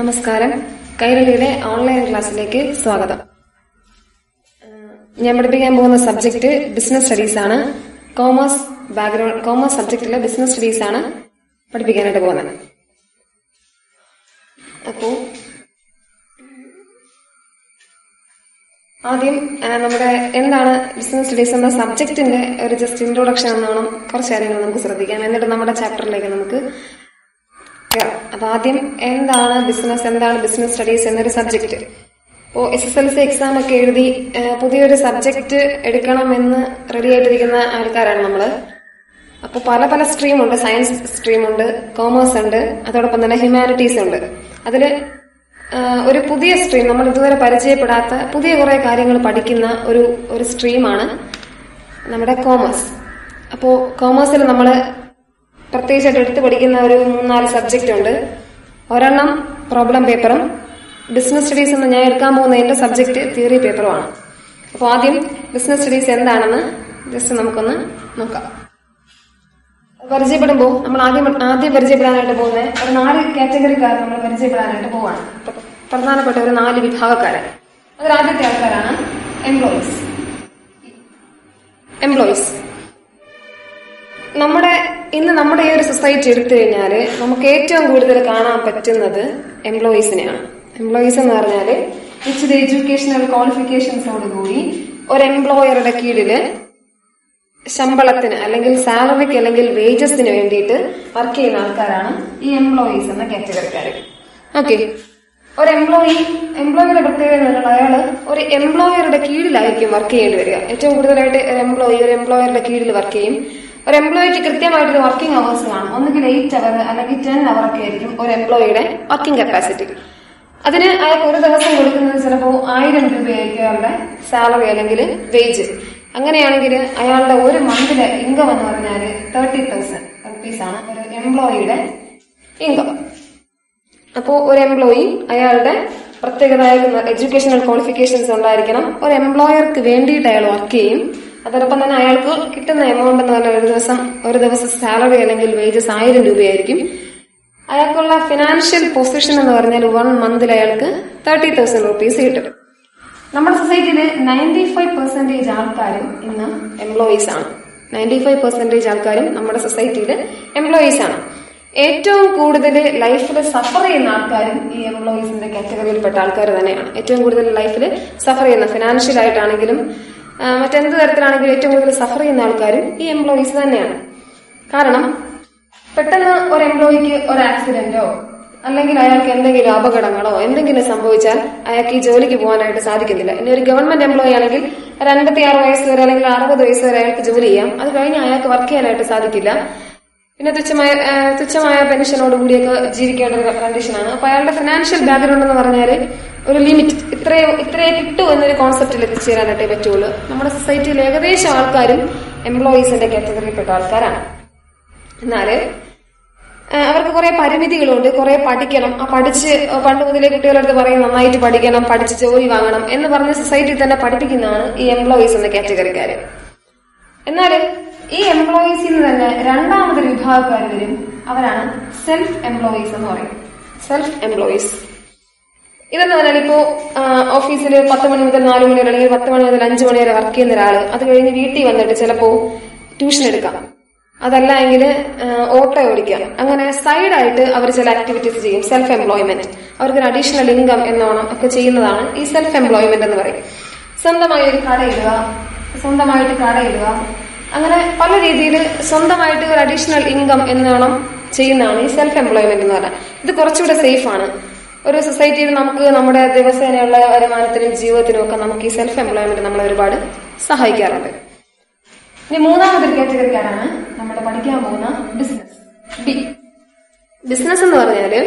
നമസ്കാരം കൈരളിയുടെ ഓൺലൈൻ ക്ലാസ്സിലേക്ക് സ്വാഗതം ഏഹ് ഞാൻ പഠിപ്പിക്കാൻ പോകുന്ന സബ്ജക്ട് ബിസിനസ് സ്റ്റഡീസ് ആണ് കോമേഴ്സ് ബാക്ക്ഗ്രൗണ്ട് കോമേഴ്സ് സബ്ജക്റ്റിലെ ബിസിനസ് സ്റ്റഡീസ് ആണ് പഠിപ്പിക്കാനായിട്ട് പോകുന്നത് അപ്പോ ആദ്യം ഏഹ് നമ്മുടെ എന്താണ് ബിസിനസ് സ്റ്റഡീസ് എന്ന സബ്ജക്റ്റിന്റെ ഒരു ജസ്റ്റ് ഇൻട്രൊഡക്ഷൻ എന്നോണം കുറച്ച് കാര്യങ്ങൾ നമുക്ക് ശ്രദ്ധിക്കാം എന്നിട്ട് നമ്മുടെ ചാപ്റ്ററിലേക്ക് നമുക്ക് കയറാം അപ്പൊ ആദ്യം എന്താണ് ബിസിനസ് എന്താണ് ബിസിനസ് സ്റ്റഡീസ് എന്നൊരു സബ്ജക്ട് ഇപ്പോ S S L C exam ഒക്കെ എഴുതി ഏഹ് പുതിയൊരു സബ്ജക്ട് എടുക്കണമെന്ന് റെഡി ആയിട്ടിരിക്കുന്ന ആൾക്കാരാണ് നമ്മള് അപ്പൊ പല പല സ്ട്രീമുണ്ട് സയൻസ് സ്ട്രീമുണ്ട് കോമേഴ്സ് ഉണ്ട് അതോടൊപ്പം തന്നെ ഹ്യൂമാനിറ്റീസ് ഉണ്ട് അതില് ആഹ് ഒരു പുതിയ സ്ട്രീം നമ്മൾ ഇതുവരെ പരിചയപ്പെടാത്ത പുതിയ കുറെ കാര്യങ്ങൾ പഠിക്കുന്ന ഒരു ഒരു സ്ട്രീമാണ് നമ്മുടെ കോമേഴ്സ് അപ്പോ കോമേഴ്സിൽ നമ്മൾ പ്രത്യേകിച്ചായിട്ട് എടുത്ത് പഠിക്കുന്ന ഒരു മൂന്നാല് സബ്ജക്റ്റ് ഉണ്ട് ഒരെണ്ണം പ്രോബ്ലം പേപ്പറും ബിസിനസ് സ്റ്റഡീസ് എന്ന് ഞാൻ എടുക്കാൻ പോകുന്ന എന്റെ സബ്ജക്ട് തിയറി പേപ്പറുമാണ് അപ്പോൾ ആദ്യം ബിസിനസ് സ്റ്റഡീസ് എന്താണെന്ന് ജസ്റ്റ് നമുക്കൊന്ന് നോക്കാം പരിചയപ്പെടുമ്പോൾ നമ്മൾ ആദ്യം ആദ്യം പരിചയപ്പെടാനായിട്ട് പോകുന്ന ഒരു നാല് കാറ്റഗറിക്കാർ നമ്മൾ പരിചയപ്പെടാനായിട്ട് പോവാണ് ഇപ്പൊ പ്രധാനപ്പെട്ട ഒരു നാല് വിഭാഗക്കാരൻ അതിൽ ആദ്യത്തെ ആൾക്കാരാണ് എംപ്ലോയീസ് എംപ്ലോയീസ് നമ്മുടെ ഇന്ന് നമ്മുടെ ഈ ഒരു സൊസൈറ്റി എടുത്തു കഴിഞ്ഞാൽ നമുക്ക് ഏറ്റവും കൂടുതൽ കാണാൻ പറ്റുന്നത് എംപ്ലോയീസിനെയാണ് എംപ്ലോയീസ് എന്ന് പറഞ്ഞാൽ ഇച്ചിരി എഡ്യൂക്കേഷണൽ ക്വാളിഫിക്കേഷൻസോടുകൂടി ഒരു എംപ്ലോയറുടെ കീഴില് ശമ്പളത്തിന് അല്ലെങ്കിൽ സാലറിക്ക് അല്ലെങ്കിൽ വേജസിന് വേണ്ടിയിട്ട് വർക്ക് ചെയ്യുന്ന ആൾക്കാരാണ് ഈ എംപ്ലോയീസ് എന്ന കാറ്റഗറിക്കാർ ഓക്കെ ഒരു എംപ്ലോയി എംപ്ലോയിയുടെ പ്രത്യേകത എന്ന് പറഞ്ഞാൽ അയാള് ഒരു എംപ്ലോയറുടെ കീഴിലായിരിക്കും വർക്ക് ചെയ്യേണ്ടി വരിക ഏറ്റവും കൂടുതലായിട്ട് ഒരു എംപ്ലോയി ഒരു എംപ്ലോയറുടെ കീഴിൽ വർക്ക് ചെയ്യും ഒരു എംപ്ലോയിക്ക് കൃത്യമായിട്ടൊരു വർക്കിംഗ് അവേഴ്സ് കാണും ഒന്നുകിൽ എയ്റ്റ് അവർ അല്ലെങ്കിൽ ടെൻ അവർ ഒക്കെ ആയിരിക്കും ഒരു എംപ്ലോയിയുടെ വർക്കിംഗ് കപ്പാസിറ്റി അതിന് അയാൾക്ക് ഒരു ദിവസം കൊടുക്കുന്നത് ചിലപ്പോൾ ആയിരം രൂപയായിരിക്കും അയാളുടെ സാലറി അല്ലെങ്കിൽ വേജ് അങ്ങനെയാണെങ്കിൽ അയാളുടെ ഒരു മന്തിലെ ഇൻകം എന്ന് പറഞ്ഞാൽ തേർട്ടി തൗസൻഡ് റുപ്പീസ് ആണ് ഒരു എംപ്ലോയിയുടെ ഇൻകം അപ്പോൾ ഒരു എംപ്ലോയി അയാളുടെ പ്രത്യേകതായ എഡ്യൂക്കേഷണൽ ക്വാളിഫിക്കേഷൻസ് ഉണ്ടായിരിക്കണം ഒരു എംപ്ലോയർക്ക് വേണ്ടിയിട്ട് അയാൾ വർക്ക് ചെയ്യും അതോടൊപ്പം തന്നെ അയാൾക്ക് കിട്ടുന്ന എമൗണ്ട് എന്ന് പറഞ്ഞാൽ ഒരു ദിവസം ഒരു ദിവസം സാലറി അല്ലെങ്കിൽ വേജസ് ആയിരം രൂപയായിരിക്കും അയാൾക്കുള്ള ഫിനാൻഷ്യൽ പൊസിഷൻ എന്ന് പറഞ്ഞാൽ വൺ മന്തിൽ അയാൾക്ക് തേർട്ടി തൗസൻഡ് റുപ്പീസ് കിട്ടും നമ്മുടെ സൊസൈറ്റിയിൽ നയൻറ്റി ഫൈവ് പെർസെന്റേജ് ആൾക്കാരും ഇന്ന് എംപ്ലോയീസ് ആണ് നയൻറ്റി ഫൈവ് പെർസെന്റേജ് ആൾക്കാരും നമ്മുടെ സൊസൈറ്റിയിൽ എംപ്ലോയീസ് ആണ് ഏറ്റവും കൂടുതൽ ലൈഫിൽ സഫർ ചെയ്യുന്ന ആൾക്കാരും ഈ എംപ്ലോയീസിന്റെ കാറ്റഗറിയിൽപ്പെട്ട ആൾക്കാർ തന്നെയാണ് ഏറ്റവും കൂടുതൽ ലൈഫിൽ സഫർ ചെയ്യുന്ന ഫിനാൻഷ്യൽ ആയിട്ടാണെങ്കിലും ആ, മറ്റെന്ത് തരത്തിലാണെങ്കിലും ഏറ്റവും കൂടുതൽ സഫർ ചെയ്യുന്ന ആൾക്കാരും ഈ എംപ്ലോയീസ് തന്നെയാണ് കാരണം പെട്ടെന്ന് ഒരു എംപ്ലോയിക്ക് ഒരു ആക്സിഡന്റോ അല്ലെങ്കിൽ അയാൾക്ക് എന്തെങ്കിലും അപകടങ്ങളോ എന്തെങ്കിലും സംഭവിച്ചാൽ അയാൾക്ക് ഈ ജോലിക്ക് പോകാനായിട്ട് സാധിക്കുന്നില്ല ഇനി ഒരു ഗവൺമെന്റ് എംപ്ലോയി ആണെങ്കിൽ ഒരു അൻപത്തിയാറ് വയസ്സ് വരെ അല്ലെങ്കിൽ അറുപത് വയസ്സ് വരെ അയാൾക്ക് ജോലി ചെയ്യാം അത് കഴിഞ്ഞ് അയാൾക്ക് വർക്ക് ചെയ്യാനായിട്ട് സാധിക്കില്ല പിന്നെ തുച്ഛമായ ആ, തുച്ഛമായ പെൻഷനോട് കൂടിയൊക്കെ ജീവിക്കേണ്ട ഒരു കണ്ടീഷനാണ് അപ്പൊ അയാളുടെ ഫിനാൻഷ്യൽ ബാക്ക്ഗ്രൗണ്ട് എന്ന് പറഞ്ഞാൽ ഒരു ലിമിറ്റ് ഇത്രയോ ഇത്രയേ കിട്ടൂ എന്നൊരു കോൺസെപ്റ്റിൽ എത്തിച്ചേരാനായിട്ടേ പറ്റുള്ളൂ നമ്മുടെ സൊസൈറ്റിയിൽ ഏകദേശം ആൾക്കാരും എംപ്ലോയീസിന്റെ കാറ്റഗറിയിൽപ്പെട്ട ആൾക്കാരാണ് എന്നാല് ആ, അവർക്ക് കുറെ പരിമിതികളുണ്ട് കുറെ പഠിക്കണം ആ പഠിച്ച് പണ്ട് മുതലേ കുട്ടികളടുത്ത് പറയും നന്നായിട്ട് പഠിക്കണം പഠിച്ച് ജോലി വാങ്ങണം എന്ന് പറഞ്ഞ് സൊസൈറ്റി തന്നെ പഠിപ്പിക്കുന്നതാണ് ഈ എംപ്ലോയീസ് എന്ന കാറ്റഗറിക്കാര് എന്നാൽ ഈ എംപ്ലോയീസിൽ നിന്ന് തന്നെ രണ്ടാമതൊരു വിഭാഗക്കാർ വരും അവരാണ് സെൽഫ് എംപ്ലോയീസ് എന്ന് പറയും സെൽഫ് എംപ്ലോയീസ് ഇതെന്ന് പറഞ്ഞാൽ ഇപ്പോ ഓഫീസിൽ പത്ത് മണി മുതൽ നാല് മണി വരെ അല്ലെങ്കിൽ പത്ത് മണി മുതൽ അഞ്ചു മണി വരെ വർക്ക് ചെയ്യുന്ന ഒരാള് അത് കഴിഞ്ഞ് വീട്ടിൽ വന്നിട്ട് ചിലപ്പോ ട്യൂഷൻ എടുക്കാം അതല്ല എങ്കിൽ ഓട്ടോ ഓടിക്കാം അങ്ങനെ സൈഡായിട്ട് അവർ ചില ആക്ടിവിറ്റീസ് ചെയ്യും സെൽഫ് എംപ്ലോയ്മെന്റ് അവർക്ക് അഡീഷണൽ ഇൻകം എന്നോണം ഒക്കെ ചെയ്യുന്നതാണ് ഈ സെൽഫ് എംപ്ലോയ്മെന്റ് എന്ന് പറയും സ്വന്തമായി ഒരു കടയിടുക സ്വന്തമായിട്ട് കടയിടുക അങ്ങനെ പല രീതിയിൽ സ്വന്തമായിട്ട് ഒരു അഡീഷണൽ ഇൻകം എന്നോണം ചെയ്യുന്നതാണ് ഈ സെൽഫ് എംപ്ലോയ്മെന്റ് എന്ന് പറഞ്ഞാൽ ഇത് കുറച്ചുകൂടെ സേഫ് ആണ് ഒരു സൊസൈറ്റിയിൽ നമുക്ക് നമ്മുടെ ദിവസേനയുള്ള വരുമാനത്തിനും ജീവിതത്തിനും ഒക്കെ നമുക്ക് ഈ സെൽഫ് എംപ്ലോയ്മെന്റ് നമ്മളെ ഒരുപാട് സഹായിക്കാറുണ്ട് ഇനി മൂന്നാമതൊരു കാറ്റഗറിക്കാരാണ് നമ്മൾ പഠിക്കാൻ പോകുന്ന ബിസിനസ് ബി ബിസിനസ് എന്ന് പറഞ്ഞാല്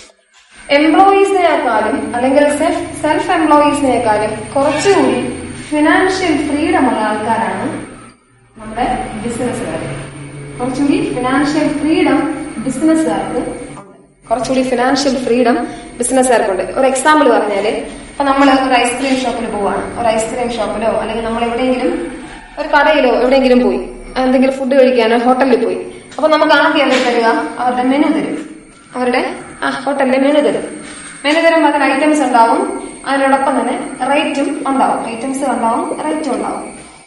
എംപ്ലോയീസിനേക്കാളും അല്ലെങ്കിൽ സെൽഫ് സെൽഫ് എംപ്ലോയീസിനേക്കാളും കുറച്ചുകൂടി ഫിനാൻഷ്യൽ ഫ്രീഡം ഉള്ള ആൾക്കാരാണ് നമ്മുടെ ബിസിനസ്സുകാർ കുറച്ചുകൂടി ഫിനാൻഷ്യൽ ഫ്രീഡം ബിസിനസ്സുകാർക്ക് ഉണ്ട് കുറച്ചുകൂടി ഫിനാൻഷ്യൽ ഫ്രീഡം ബിസിനസ്സുകാർക്കുണ്ട് ഒരു എക്സാമ്പിൾ പറഞ്ഞാല് ഇപ്പൊ നമ്മൾ ഒരു ഐസ്ക്രീം ഷോപ്പിൽ പോവാണ് ഒരു ഐസ്ക്രീം ഷോപ്പിലോ അല്ലെങ്കിൽ നമ്മൾ എവിടെയെങ്കിലും ഒരു കടയിലോ എവിടെയെങ്കിലും പോയി എന്തെങ്കിലും ഫുഡ് കഴിക്കാനോ ഹോട്ടലിൽ പോയി അപ്പൊ നമുക്ക് ആദ്യം അവർ തരിക അവരുടെ മെനു തരും അവരുടെ ആ ഹോട്ടലിലെ മെനു തരും മെനു തരുമ്പോൾ അതിന് ഐറ്റംസ് ഉണ്ടാവും അതിനോടൊപ്പം തന്നെ റേറ്റും ഉണ്ടാവും ഐറ്റംസ് ഉണ്ടാവും റേറ്റും ഉണ്ടാവും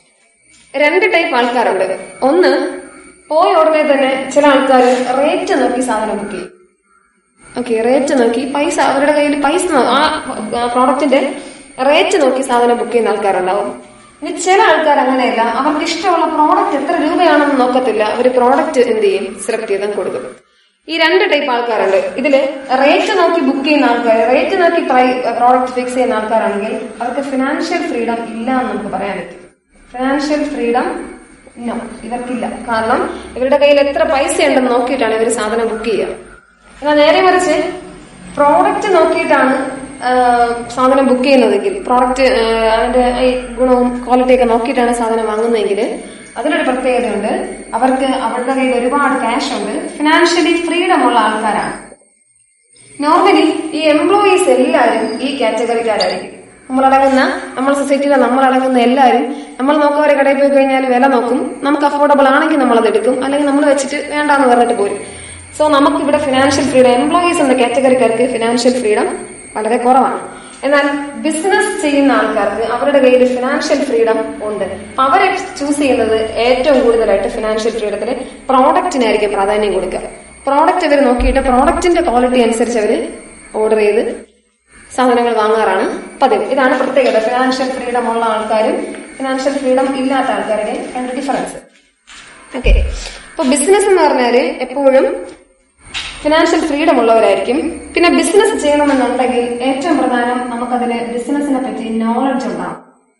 രണ്ട് ടൈപ്പ് ആൾക്കാരുണ്ട് ഒന്ന് പോയ ഉടനെ തന്നെ ചില ആൾക്കാർ റേറ്റ് നോക്കി സാധനം ബുക്ക് ചെയ്യും ഓക്കെ റേറ്റ് നോക്കി പൈസ അവരുടെ കയ്യിൽ പൈസ നോ- ആ പ്രോഡക്റ്റിന്റെ റേറ്റ് നോക്കി സാധനം ബുക്ക് ചെയ്യുന്ന ആൾക്കാരുണ്ടാവും ഇനി ചില ആൾക്കാർ അങ്ങനെയല്ല അവർക്ക് ഇഷ്ടമുള്ള പ്രോഡക്റ്റ് എത്ര രൂപയാണെന്ന് നോക്കത്തില്ല അവർ പ്രോഡക്റ്റ് എന്ത് ചെയ്യും സെലക്ട് ചെയ്താൽ കൊടുക്കും ഈ രണ്ട് ടൈപ്പ് ആൾക്കാരുണ്ട് ഇതില് റേറ്റ് നോക്കി ബുക്ക് ചെയ്യുന്ന ആൾക്കാർ റേറ്റ് നോക്കി പ്രോഡക്റ്റ് ഫിക്സ് ചെയ്യുന്ന ആൾക്കാരാണെങ്കിൽ അവർക്ക് ഫിനാൻഷ്യൽ ഫ്രീഡം ഇല്ല എന്ന് നമുക്ക് പറയാൻ പറ്റും ഫിനാൻഷ്യൽ ഫ്രീഡം നോ ഇവർക്കില്ല കാരണം ഇവരുടെ കയ്യിൽ എത്ര പൈസ ഉണ്ടെന്ന് നോക്കിയിട്ടാണ് ഇവർ സാധനം ബുക്ക് ചെയ്യുക എന്നാൽ നേരെ മറിച്ച് പ്രോഡക്റ്റ് നോക്കിയിട്ടാണ് ആ, സാധനം ബുക്ക് ചെയ്യുന്നതെങ്കിൽ പ്രോഡക്റ്റ് അതിന്റെ ഈ ഗുണവും ക്വാളിറ്റി ഒക്കെ നോക്കിയിട്ടാണ് സാധനം വാങ്ങുന്നതെങ്കിൽ അതിലൊരു പ്രത്യേകതയുണ്ട് അവർക്ക് അവരുടെ കയ്യിൽ ഒരുപാട് ക്യാഷ് ഉണ്ട് ഫിനാൻഷ്യലി ഫ്രീഡം ഉള്ള ആൾക്കാരാണ് നോർമലി ഈ എംപ്ലോയീസ് എല്ലാവരും ഈ കാറ്റഗറിക്കാരായിരിക്കും നമ്മളടങ്ങുന്ന നമ്മുടെ സൊസൈറ്റിയിലെ നമ്മളടങ്ങുന്ന എല്ലാവരും നമ്മൾ നോക്കുക ഒരു കടയിൽ പോയി കഴിഞ്ഞാൽ വില നോക്കും നമുക്ക് അഫോർഡബിൾ ആണെങ്കിൽ നമ്മൾ അത് എടുക്കും അല്ലെങ്കിൽ നമ്മൾ വെച്ചിട്ട് വേണ്ടാന്ന് പറഞ്ഞിട്ട് പോരും സോ നമുക്ക് ഇവിടെ ഫിനാൻഷ്യൽ ഫ്രീഡം എംപ്ലോയീസ് എന്ന കാറ്റഗറിക്കാർക്ക് ഫിനാൻഷ്യൽ ഫ്രീഡം വളരെ കുറവാണ് എന്നാൽ ബിസിനസ് ചെയ്യുന്ന ആൾക്കാർക്ക് അവരുടെ കയ്യിൽ ഫിനാൻഷ്യൽ ഫ്രീഡം ഉണ്ട് അപ്പൊ അവരെ ചൂസ് ചെയ്യുന്നത് ഏറ്റവും കൂടുതലായിട്ട് ഫിനാൻഷ്യൽ ഫ്രീഡത്തിൽ പ്രോഡക്റ്റിനായിരിക്കും പ്രാധാന്യം കൊടുക്കുക പ്രോഡക്റ്റ് അവർ നോക്കിയിട്ട് പ്രോഡക്റ്റിന്റെ ക്വാളിറ്റി അനുസരിച്ച് അവർ ഓർഡർ ചെയ്ത് സാധനങ്ങൾ വാങ്ങാറാണ് പതിവ് ഇതാണ് പ്രത്യേകത ഫിനാൻഷ്യൽ ഫ്രീഡം ഉള്ള ആൾക്കാരും ഫിനാൻഷ്യൽ ഫ്രീഡം ഇല്ലാത്ത ആൾക്കാരുടെ രണ്ട് ഡിഫറൻസ് ഓക്കെ അപ്പൊ ബിസിനസ് എന്ന് പറഞ്ഞാല് എപ്പോഴും ഫിനാൻഷ്യൽ ഫ്രീഡം ഉള്ളവരായിരിക്കും പിന്നെ ബിസിനസ് ചെയ്യണമെന്നുണ്ടെങ്കിൽ ഏറ്റവും പ്രധാനം നമുക്കതിന് ബിസിനസിനെ പറ്റി നോളജ് ഉണ്ടാവും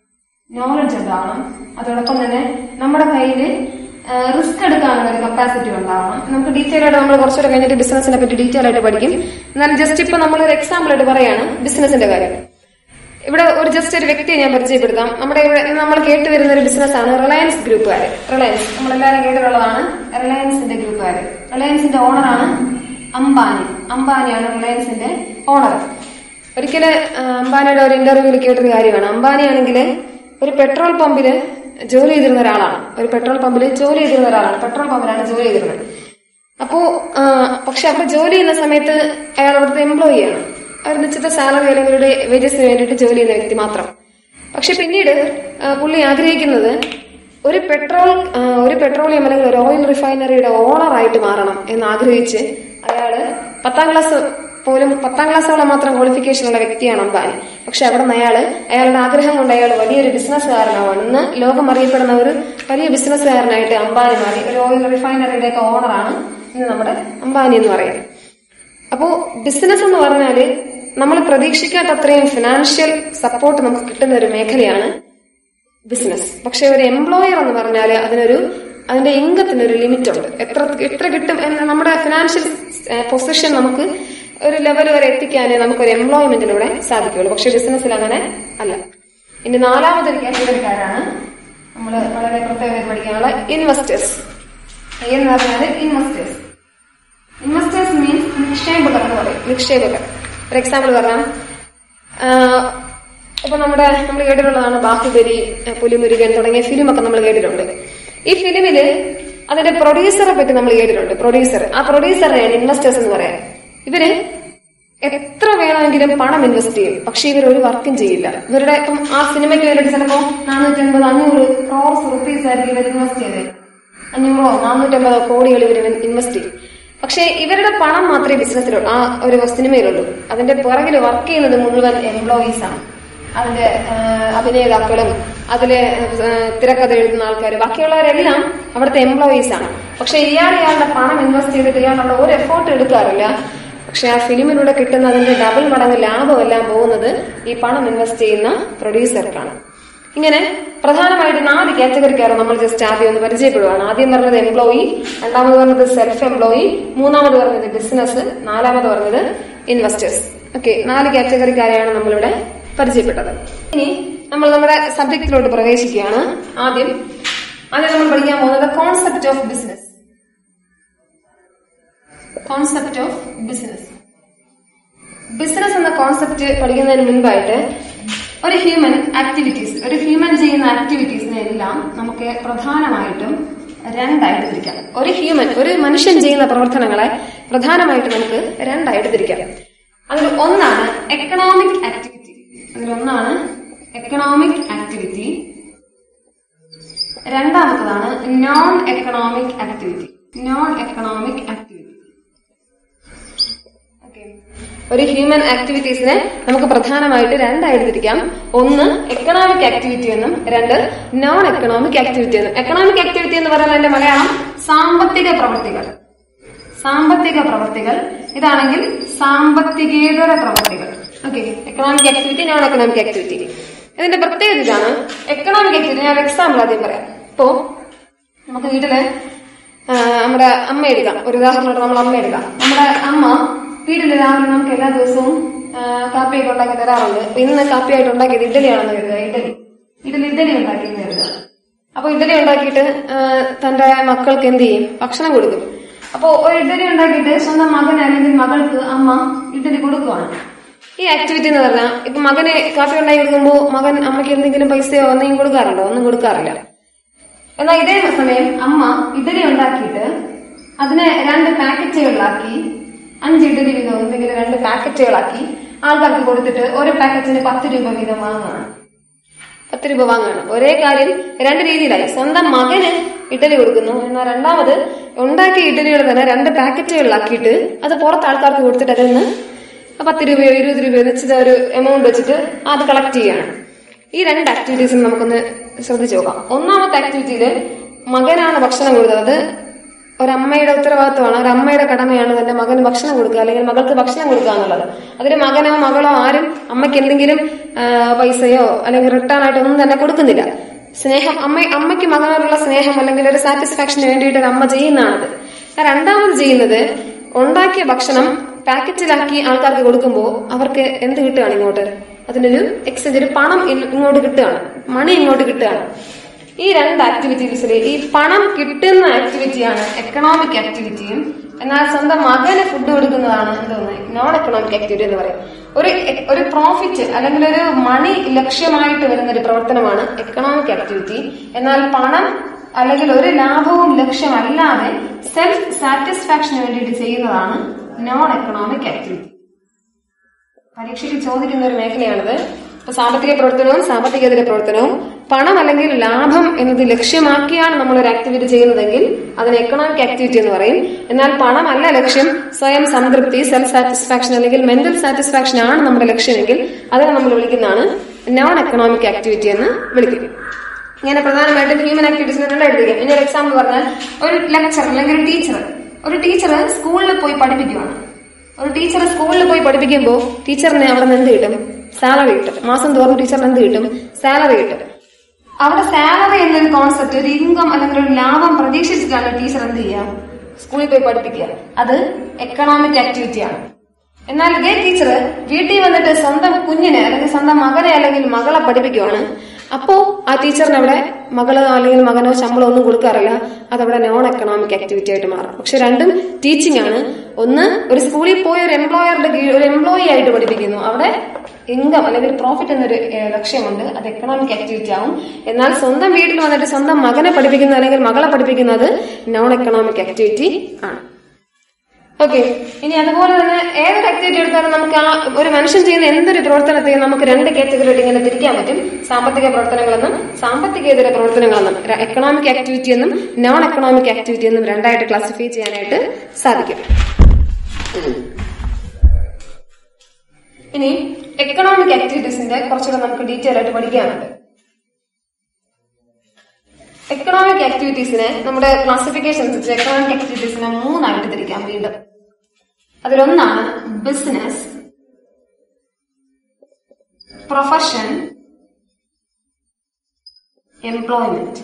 നോളജ് ഉണ്ടാവണം അതോടൊപ്പം തന്നെ നമ്മുടെ കയ്യിൽ റിസ്ക് എടുക്കാനുള്ള ഒരു കപ്പാസിറ്റി ഉണ്ടാവണം നമുക്ക് ഡീറ്റെയിൽ ആയിട്ട് നമ്മൾ കുറച്ചുകൂടെ കഴിഞ്ഞിട്ട് ബിസിനസിനെ പറ്റി ഡീറ്റെയിൽ ആയിട്ട് പഠിക്കും എന്നാലും ജസ്റ്റ് ഇപ്പൊ നമ്മൾ ഒരു എക്സാമ്പിൾ ആയിട്ട് പറയാണ് ബിസിനസിന്റെ കാര്യം ഇവിടെ ഒരു ജസ്റ്റ് ഒരു വ്യക്തിയെ ഞാൻ പരിചയപ്പെടുത്താം നമ്മുടെ ഇവിടെ നമ്മൾ കേട്ട് വരുന്ന ഒരു ബിസിനസ്സാണ് റിലയൻസ് ഗ്രൂപ്പുകാർ റിലയൻസ് നമ്മളെല്ലാവരും കേട്ടിട്ടുള്ളതാണ് റിലയൻസിന്റെ ഗ്രൂപ്പുകാർ റിലയൻസിന്റെ ഓണറാണ് അംബാനി അംബാനിയാണ് റിലയൻസിന്റെ ഓണർ ഒരിക്കല് ആ, അംബാനിയുടെ ഒരു ഇന്റർവ്യൂവിൽ കേട്ടൊരു കാര്യമാണ് അംബാനി ആണെങ്കിൽ ഒരു പെട്രോൾ പമ്പില് ജോലി ചെയ്തിരുന്ന ഒരാളാണ് ഒരു പെട്രോൾ പമ്പിൽ ജോലി ചെയ്തിരുന്ന ഒരാളാണ് പെട്രോൾ പമ്പിലാണ് ജോലി ചെയ്തിരുന്നത് അപ്പോ ആ, പക്ഷെ അവിടെ ജോലി ചെയ്യുന്ന സമയത്ത് അയാൾ അവിടുത്തെ എംപ്ലോയി ആണ് ഒരു നിശ്ചിത സാലറി അല്ലെങ്കിൽ ഒരു വേജസിന് വേണ്ടിയിട്ട് ജോലി ചെയ്യുന്ന വ്യക്തി മാത്രം പക്ഷെ പിന്നീട് ആ, പുള്ളി ആഗ്രഹിക്കുന്നത് ഒരു പെട്രോൾ ആ, ഒരു പെട്രോളിയം അല്ലെങ്കിൽ ഒരു ഓയിൽ റിഫൈനറിയുടെ ഓണറായിട്ട് മാറണം എന്ന് ആഗ്രഹിച്ച് അയാള് പത്താം ക്ലാസ് പോലും പത്താം ക്ലാസ്സോളം മാത്രം ക്വാളിഫിക്കേഷൻ ഉള്ള വ്യക്തിയാണ് അംബാനി പക്ഷെ അവിടെ നിന്ന് അയാള് അയാളുടെ ആഗ്രഹം കൊണ്ട് അയാൾ വലിയൊരു ബിസിനസ്സുകാരനാവാണ് ഇന്ന് ലോകം അറിയപ്പെടുന്ന ഒരു വലിയ ബിസിനസ്സുകാരനായിട്ട് അംബാനി മാറി ഒരു ഓയിൽ റിഫൈനറിയുടെ ഒക്കെ ഓണറാണ് ഇന്ന് നമ്മുടെ അംബാനി എന്ന് പറയുന്നത് അപ്പോ ബിസിനസ് എന്ന് പറഞ്ഞാല് നമ്മൾ പ്രതീക്ഷിക്കാത്ത അത്രയും ഫിനാൻഷ്യൽ സപ്പോർട്ട് നമുക്ക് കിട്ടുന്ന ഒരു മേഖലയാണ് ബിസിനസ് പക്ഷെ ഒരു എംപ്ലോയർ എന്ന് പറഞ്ഞാല് അതിനൊരു അതിന്റെ ഇൻകത്തിന് ഒരു ലിമിറ്റ് ഉണ്ട് എത്ര എത്ര കിട്ടും എന്ന് നമ്മുടെ ഫിനാൻഷ്യൽ പൊസിഷൻ നമുക്ക് ഒരു ലെവൽ വരെ എത്തിക്കാനേ നമുക്ക് ഒരു എംപ്ലോയ്മെന്റിലൂടെ സാധിക്കുള്ളൂ പക്ഷെ ബിസിനസ്സിൽ അങ്ങനെ അല്ല ഇനി നാലാമതൊരു കാറ്റഗറിക്കാരാണ് നമ്മൾ വളരെ പ്രത്യേകത പഠിക്കാനുള്ള ഇൻവെസ്റ്റേഴ്സ് എന്ന് പറഞ്ഞാല് ഇൻവെസ്റ്റേഴ്സ് ഇൻവെസ്റ്റേഴ്സ് മീൻസ് നിക്ഷേപകർ എന്ന് പറയും നിക്ഷേപകർ ഫോർ എക്സാമ്പിൾ പറഞ്ഞാൽ ഇപ്പൊ നമ്മുടെ നമ്മൾ കേട്ടിട്ടുള്ളതാണ് ബാഹുബലി പുലിമുരുകൻ തുടങ്ങിയ ഫിലിമൊക്കെ നമ്മൾ കേട്ടിട്ടുണ്ട് ഈ ഫിലിമില് അതിന്റെ പ്രൊഡ്യൂസറെ പറ്റി നമ്മൾ കേട്ടിട്ടുണ്ട് പ്രൊഡ്യൂസർ ആ പ്രൊഡ്യൂസറിനെയാണ് ഇൻവെസ്റ്റേഴ്സ് എന്ന് പറയാം ഇവര് എത്ര വേണമെങ്കിലും പണം ഇൻവെസ്റ്റ് ചെയ്യും പക്ഷെ ഇവർ ഒരു വർക്കും ചെയ്യില്ല ഇവരുടെ ഇപ്പം ആ സിനിമയ്ക്ക് വേണ്ടിയിട്ട് ചിലപ്പോ നാനൂറ്റി അൻപത് അഞ്ഞൂറ് ക്രോർസ് റുപ്പീസ് ആയിരിക്കും ഇവർ ഇൻവെസ്റ്റ് ചെയ്തത് അഞ്ഞൂറോ നാനൂറ്റമ്പതോ കോടികൾ ഇവർ ഇൻവെസ്റ്റ് ചെയ്യും പക്ഷെ ഇവരുടെ പണം മാത്രമേ ബിസിനസ്സിലുള്ളൂ ആ ഒരു സിനിമയിലുള്ളൂ അതിന്റെ പുറകിൽ വർക്ക് ചെയ്യുന്നത് മുഴുവൻ എംപ്ലോയീസ് ആണ് അതിന്റെ ആ, അഭിനേതാക്കളും അതിലെ ആ, തിരക്കഥ എഴുതുന്ന ആൾക്കാർ ബാക്കിയുള്ളവരെല്ലാം അവിടുത്തെ എംപ്ലോയീസ് ആണ് പക്ഷെ ഇയാൾ ഇയാളുടെ പണം ഇൻവെസ്റ്റ് ചെയ്തിട്ട് ഇയാൾ അവിടെ ഒരു എഫോർട്ട് എടുക്കാറില്ല പക്ഷെ ആ ഫിലിമിലൂടെ കിട്ടുന്ന അതിന്റെ ഡബിൾ മടങ്ങ് ലാഭമെല്ലാം പോകുന്നത് ഈ പണം ഇൻവെസ്റ്റ് ചെയ്യുന്ന പ്രൊഡ്യൂസർക്കാണ് ഇങ്ങനെ പ്രധാനമായിട്ട് നാല് കാറ്റഗറിക്കാരെ നമ്മൾ ജസ്റ്റ് ആദ്യം ഒന്ന് പരിചയപ്പെടുവാണ് ആദ്യം പറഞ്ഞത് എംപ്ലോയി രണ്ടാമത് പറഞ്ഞത് സെൽഫ് എംപ്ലോയി മൂന്നാമത് പറഞ്ഞത് ബിസിനസ് നാലാമത് പറഞ്ഞത് ഇൻവെസ്റ്റേഴ്സ് ഓക്കെ നാല് കാറ്റഗറിക്കാരെയാണ് നമ്മളിവിടെ പരിചയപ്പെട്ടത് ഇനി നമ്മൾ നമ്മുടെ സബ്ജക്റ്റിലോട്ട് പ്രവേശിക്കുകയാണ് ആദ്യം ആദ്യം നമ്മൾ പഠിക്കാൻ പോകുന്നത് concept of business concept of business business എന്ന കോൺസെപ്റ്റ് പഠിക്കുന്നതിന് മുൻപായിട്ട് ഒരു ഹ്യൂമൻ ആക്ടിവിറ്റീസ് ഒരു ഹ്യൂമൻ ചെയ്യുന്ന ആക്ടിവിറ്റീസിനെ എല്ലാം നമുക്ക് പ്രധാനമായിട്ടും രണ്ടായിട്ട് തിരിക്കാം ഒരു ഹ്യൂമൻ ഒരു മനുഷ്യൻ ചെയ്യുന്ന പ്രവർത്തനങ്ങളെ പ്രധാനമായിട്ട് നമുക്ക് രണ്ടായിട്ട് തിരിക്കാം അതിൽ ഒന്നാണ് എക്കണോമിക് ആക്ടിവിറ്റി അതിലൊന്നാണ് എക്കണോമിക് ആക്ടിവിറ്റി രണ്ടാമത്തതാണ് non economic activity non economic activity ഒരു ഹ്യൂമൻ ആക്ടിവിറ്റീസിനെ നമുക്ക് പ്രധാനമായിട്ട് രണ്ടായിട്ട് തിരിക്കാം ഒന്ന് എക്കണോമിക് ആക്ടിവിറ്റി എന്നും രണ്ട് നോൺ എക്കണോമിക് ആക്ടിവിറ്റി എന്നും എക്കണോമിക് ആക്ടിവിറ്റി എന്ന് പറയുന്നതിന്റെ മലയാളം സാമ്പത്തിക പ്രവൃത്തികൾ സാമ്പത്തിക പ്രവൃത്തികൾ ഇതാണെങ്കിൽ സാമ്പത്തികേതര പ്രവൃത്തികൾ okay economic activity non economic activity ഇതിന്റെ പ്രത്യേകത ഇതാണ് എക്കണോമിക് ആക്ടിവിറ്റി ഞാൻ എക്സാമ്പിൾ ആദ്യം പറയാം ഇപ്പോ നമുക്ക് വീട്ടില് ആ, നമ്മുടെ അമ്മ എടുക്കാം ഒരു ഉദാഹരണമായിട്ട് നമ്മൾ അമ്മ എടുക്കാം നമ്മുടെ അമ്മ വീട്ടിൽ രാവിലെ നമുക്ക് എല്ലാ ദിവസവും ആ, കാപ്പിയൊക്കെ ഉണ്ടാക്കി തരാറുണ്ട് അപ്പൊ ഇന്ന് കാപ്പിയായിട്ട് ഉണ്ടാക്കിയത് ഇഡ്ഡലിയാണെന്ന് കരുതുക ഇഡ്ഡലി ഇഡ്ഡലി ഇഡ്ഡലി ഉണ്ടാക്കിയെന്ന് കരുതുക അപ്പൊ ഇഡ്ഡലി ഉണ്ടാക്കിയിട്ട് ആ, തന്റെ മക്കൾക്ക് എന്ത് ചെയ്യും ഭക്ഷണം കൊടുക്കും അപ്പൊ ഒരു ഇഡ്ഡലി ഉണ്ടാക്കിയിട്ട് സ്വന്തം മകൻ അല്ലെങ്കിൽ മകൾക്ക് അമ്മ ഇഡ്ഡലി കൊടുക്കുവാണ് ഈ ആക്ടിവിറ്റി എന്ന് പറഞ്ഞാൽ ഇപ്പൊ മകന് കാപ്പി ഉണ്ടാക്കി കൊടുക്കുമ്പോൾ മകൻ അമ്മയ്ക്ക് എന്തെങ്കിലും പൈസയോ എന്തെങ്കിലും കൊടുക്കാറുണ്ടോ ഒന്നും കൊടുക്കാറില്ല എന്നാൽ ഇതേ സമയം അമ്മ ഇഡലി ഉണ്ടാക്കിയിട്ട് അതിനെ രണ്ട് പാക്കറ്റുകളിലാക്കി അഞ്ച് ഇഡലി വീതം എന്തെങ്കിലും രണ്ട് പാക്കറ്റുകളാക്കി ആൾക്കാർക്ക് കൊടുത്തിട്ട് ഒരു പാക്കറ്റിന് പത്ത് രൂപ വീതം വാങ്ങുകയാണ് പത്ത് രൂപ വാങ്ങുകയാണ് ഒരേ കാര്യം രണ്ട് രീതിയിലായി സ്വന്തം മകന് ഇഡലി കൊടുക്കുന്നു എന്നാൽ രണ്ടാമത് ഉണ്ടാക്കിയ ഇഡലികൾ തന്നെ രണ്ട് പാക്കറ്റുകളിലാക്കിയിട്ട് അത് പുറത്ത് ആൾക്കാർക്ക് കൊടുത്തിട്ട് അതിൽ നിന്ന് പത്ത് രൂപയോ ഇരുപത് രൂപയോ നിശ്ചിത ഒരു എമൗണ്ട് വെച്ചിട്ട് അത് കളക്ട് ചെയ്യാണ് ഈ രണ്ട് ആക്ടിവിറ്റീസും നമുക്കൊന്ന് ശ്രദ്ധിച്ചു നോക്കാം ഒന്നാമത്തെ ആക്ടിവിറ്റിയില് മകനാണ് ഭക്ഷണം കൊടുത്തത് അത് ഒരമ്മയുടെ ഉത്തരവാദിത്വമാണ് ഒരു അമ്മയുടെ കടമയാണ് തന്റെ മകന് ഭക്ഷണം കൊടുക്കുക അല്ലെങ്കിൽ മകൾക്ക് ഭക്ഷണം കൊടുക്കുക എന്നുള്ളത് അതിന് മകനോ മകളോ ആരും അമ്മയ്ക്ക് എന്തെങ്കിലും ആ, പൈസയോ അല്ലെങ്കിൽ റിട്ടേൺ ആയിട്ട് ഒന്നും തന്നെ കൊടുക്കുന്നില്ല സ്നേഹം അമ്മ അമ്മയ്ക്ക് മകനോടുള്ള സ്നേഹം അല്ലെങ്കിൽ ഒരു സാറ്റിസ്ഫാക്ഷന് വേണ്ടിയിട്ട് ഒരു അമ്മ ചെയ്യുന്നതാണത് രണ്ടാമത് ചെയ്യുന്നത് ഉണ്ടാക്കിയ ഭക്ഷണം പാക്കറ്റിലാക്കി ആൾക്കാർക്ക് കൊടുക്കുമ്പോൾ അവർക്ക് എന്ത് കിട്ടുകയാണ് ഇങ്ങോട്ട് അതിനൊരു എക്സ്ചേഞ്ച് ഒരു പണം ഇ- ഇങ്ങോട്ട് കിട്ടുകയാണ് മണി ഇങ്ങോട്ട് കിട്ടുകയാണ് ഈ രണ്ട് ആക്ടിവിറ്റീസിൽ ഈ പണം കിട്ടുന്ന ആക്ടിവിറ്റിയാണ് എക്കണോമിക് ആക്ടിവിറ്റിയും എന്നാൽ സ്വന്തം മകന് ഫുഡ് കൊടുക്കുന്നതാണ് എന്തോന്ന് നോൺ എക്കണോമിക് ആക്ടിവിറ്റി എന്ന് പറയും ഒരു ഒരു പ്രോഫിറ്റ് അല്ലെങ്കിൽ ഒരു മണി ലക്ഷ്യമായിട്ട് വരുന്ന ഒരു പ്രവർത്തനമാണ് എക്കണോമിക് ആക്ടിവിറ്റി എന്നാൽ പണം അല്ലെങ്കിൽ ഒരു ലാഭവും ലക്ഷ്യമല്ലാതെ സെൽഫ് സാറ്റിസ്ഫാക്ഷന് വേണ്ടിയിട്ട് ചെയ്യുന്നതാണ് നോൺ എക്കണോമിക് ആക്ടിവിറ്റി പരീക്ഷയ്ക്ക് ചോദിക്കുന്ന ഒരു മേഖലയാണിത് ഇപ്പൊ സാമ്പത്തിക പ്രവർത്തനവും സാമ്പത്തികേതര പ്രവർത്തനവും പണം അല്ലെങ്കിൽ ലാഭം എന്നത് ലക്ഷ്യമാക്കിയാണ് നമ്മൾ ഒരു ആക്ടിവിറ്റി ചെയ്യുന്നതെങ്കിൽ അതിന് എക്കണോമിക് ആക്ടിവിറ്റി എന്ന് പറയും എന്നാൽ പണമല്ല ലക്ഷ്യം സ്വയം സംതൃപ്തി സെൽഫ് സാറ്റിസ്ഫാക്ഷൻ അല്ലെങ്കിൽ മെന്റൽ സാറ്റിസ്ഫാക്ഷൻ ആണ് നമ്മുടെ ലക്ഷ്യമെങ്കിൽ അതിനെ നമ്മൾ വിളിക്കുന്നതാണ് നോൺ എക്കണോമിക് ആക്ടിവിറ്റി എന്ന് വിളിക്കും ഇങ്ങനെ പ്രധാനമായിട്ടും ഹ്യൂമൻ ആക്ടിവിറ്റീസിനെ രണ്ടായിട്ട് തിരിക്കാം ഇനി ഒരു എക്സാമ്പിൾ പറഞ്ഞാൽ ഒരു ലെക്ചർ അല്ലെങ്കിൽ ഒരു ടീച്ചർ ഒരു ടീച്ചർ സ്കൂളിൽ പോയി പഠിപ്പിക്കുവാണ് ഒരു ടീച്ചർ സ്കൂളിൽ പോയി പഠിപ്പിക്കുമ്പോൾ ടീച്ചറിന് അവിടെ നിന്ന് എന്ത് കിട്ടും സാലറി കിട്ടും മാസം തോറും ടീച്ചറിന് എന്ത് കിട്ടും സാലറി കിട്ടും അവിടെ സാലറി എന്നൊരു കോൺസെപ്റ്റ് ഒരു ഇൻകം അല്ലെങ്കിൽ ഒരു ലാഭം പ്രതീക്ഷിച്ചിട്ടാണ് ടീച്ചർ എന്ത് ചെയ്യുക സ്കൂളിൽ പോയി പഠിപ്പിക്കുക അത് എക്കണോമിക് ആക്ടിവിറ്റിയാണ് എന്നാൽ ഇതേ ടീച്ചർ വീട്ടിൽ വന്നിട്ട് സ്വന്തം കുഞ്ഞിനെ അല്ലെങ്കിൽ സ്വന്തം മകനെ അല്ലെങ്കിൽ മകളെ പഠിപ്പിക്കുവാണ് അപ്പോ ആ ടീച്ചറിന് അവിടെ മകളോ അല്ലെങ്കിൽ മകനോ ശമ്പളം ഒന്നും കൊടുക്കാറില്ല അതവിടെ നോൺ എക്കണോമിക് ആക്ടിവിറ്റി ആയിട്ട് മാറും പക്ഷെ രണ്ടും ടീച്ചിങ് ആണ് ഒന്ന് ഒരു സ്കൂളിൽ പോയ ഒരു എംപ്ലോയറുടെ കീഴിൽ ഒരു എംപ്ലോയി ആയിട്ട് പഠിപ്പിക്കുന്നു അവിടെ ഇൻകം അല്ലെങ്കിൽ പ്രോഫിറ്റ് എന്നൊരു ഏഹ്, ലക്ഷ്യമുണ്ട് അത് എക്കണോമിക് ആക്ടിവിറ്റി ആവും എന്നാൽ സ്വന്തം വീട്ടിൽ വന്നിട്ട് സ്വന്തം മകനെ പഠിപ്പിക്കുന്ന അല്ലെങ്കിൽ മകളെ പഠിപ്പിക്കുന്നത് നോൺ എക്കണോമിക് ആക്ടിവിറ്റി ആണ് ഓക്കെ ഇനി അതുപോലെ തന്നെ ഏതൊരു ആക്ടിവിറ്റി എടുത്താലും നമുക്ക് ആ ഒരു മനുഷ്യൻ ചെയ്യുന്ന എന്തൊരു പ്രവർത്തനത്തെയും നമുക്ക് രണ്ട് കാറ്റഗറി ആയിട്ട് ഇങ്ങനെ തിരിക്കാൻ പറ്റും സാമ്പത്തിക പ്രവർത്തനങ്ങളെന്നും സാമ്പത്തികേതര പ്രവർത്തനങ്ങളെന്നും എക്കണോമിക് ആക്ടിവിറ്റി എന്നും നോൺ എക്കണോമിക് ആക്ടിവിറ്റി എന്നും രണ്ടായിട്ട് ക്ലാസിഫൈ ചെയ്യാനായിട്ട് സാധിക്കും ഇനി എക്കണോമിക് ആക്ടിവിറ്റീസിന്റെ കുറച്ചുകൂടെ നമുക്ക് ഡീറ്റെയിൽ ആയിട്ട് പഠിക്കാനുണ്ട് എക്കണോമിക് ആക്ടിവിറ്റീസിനെ നമ്മുടെ ക്ലാസിഫിക്കേഷൻ അനുസരിച്ച് എക്കണോമിക് ആക്ടിവിറ്റീസിനെ മൂന്നായിട്ട് തിരിക്കാം വീണ്ടും അതിലൊന്നാണ് ബിസിനസ് പ്രൊഫഷൻ എംപ്ലോയ്മെന്റ്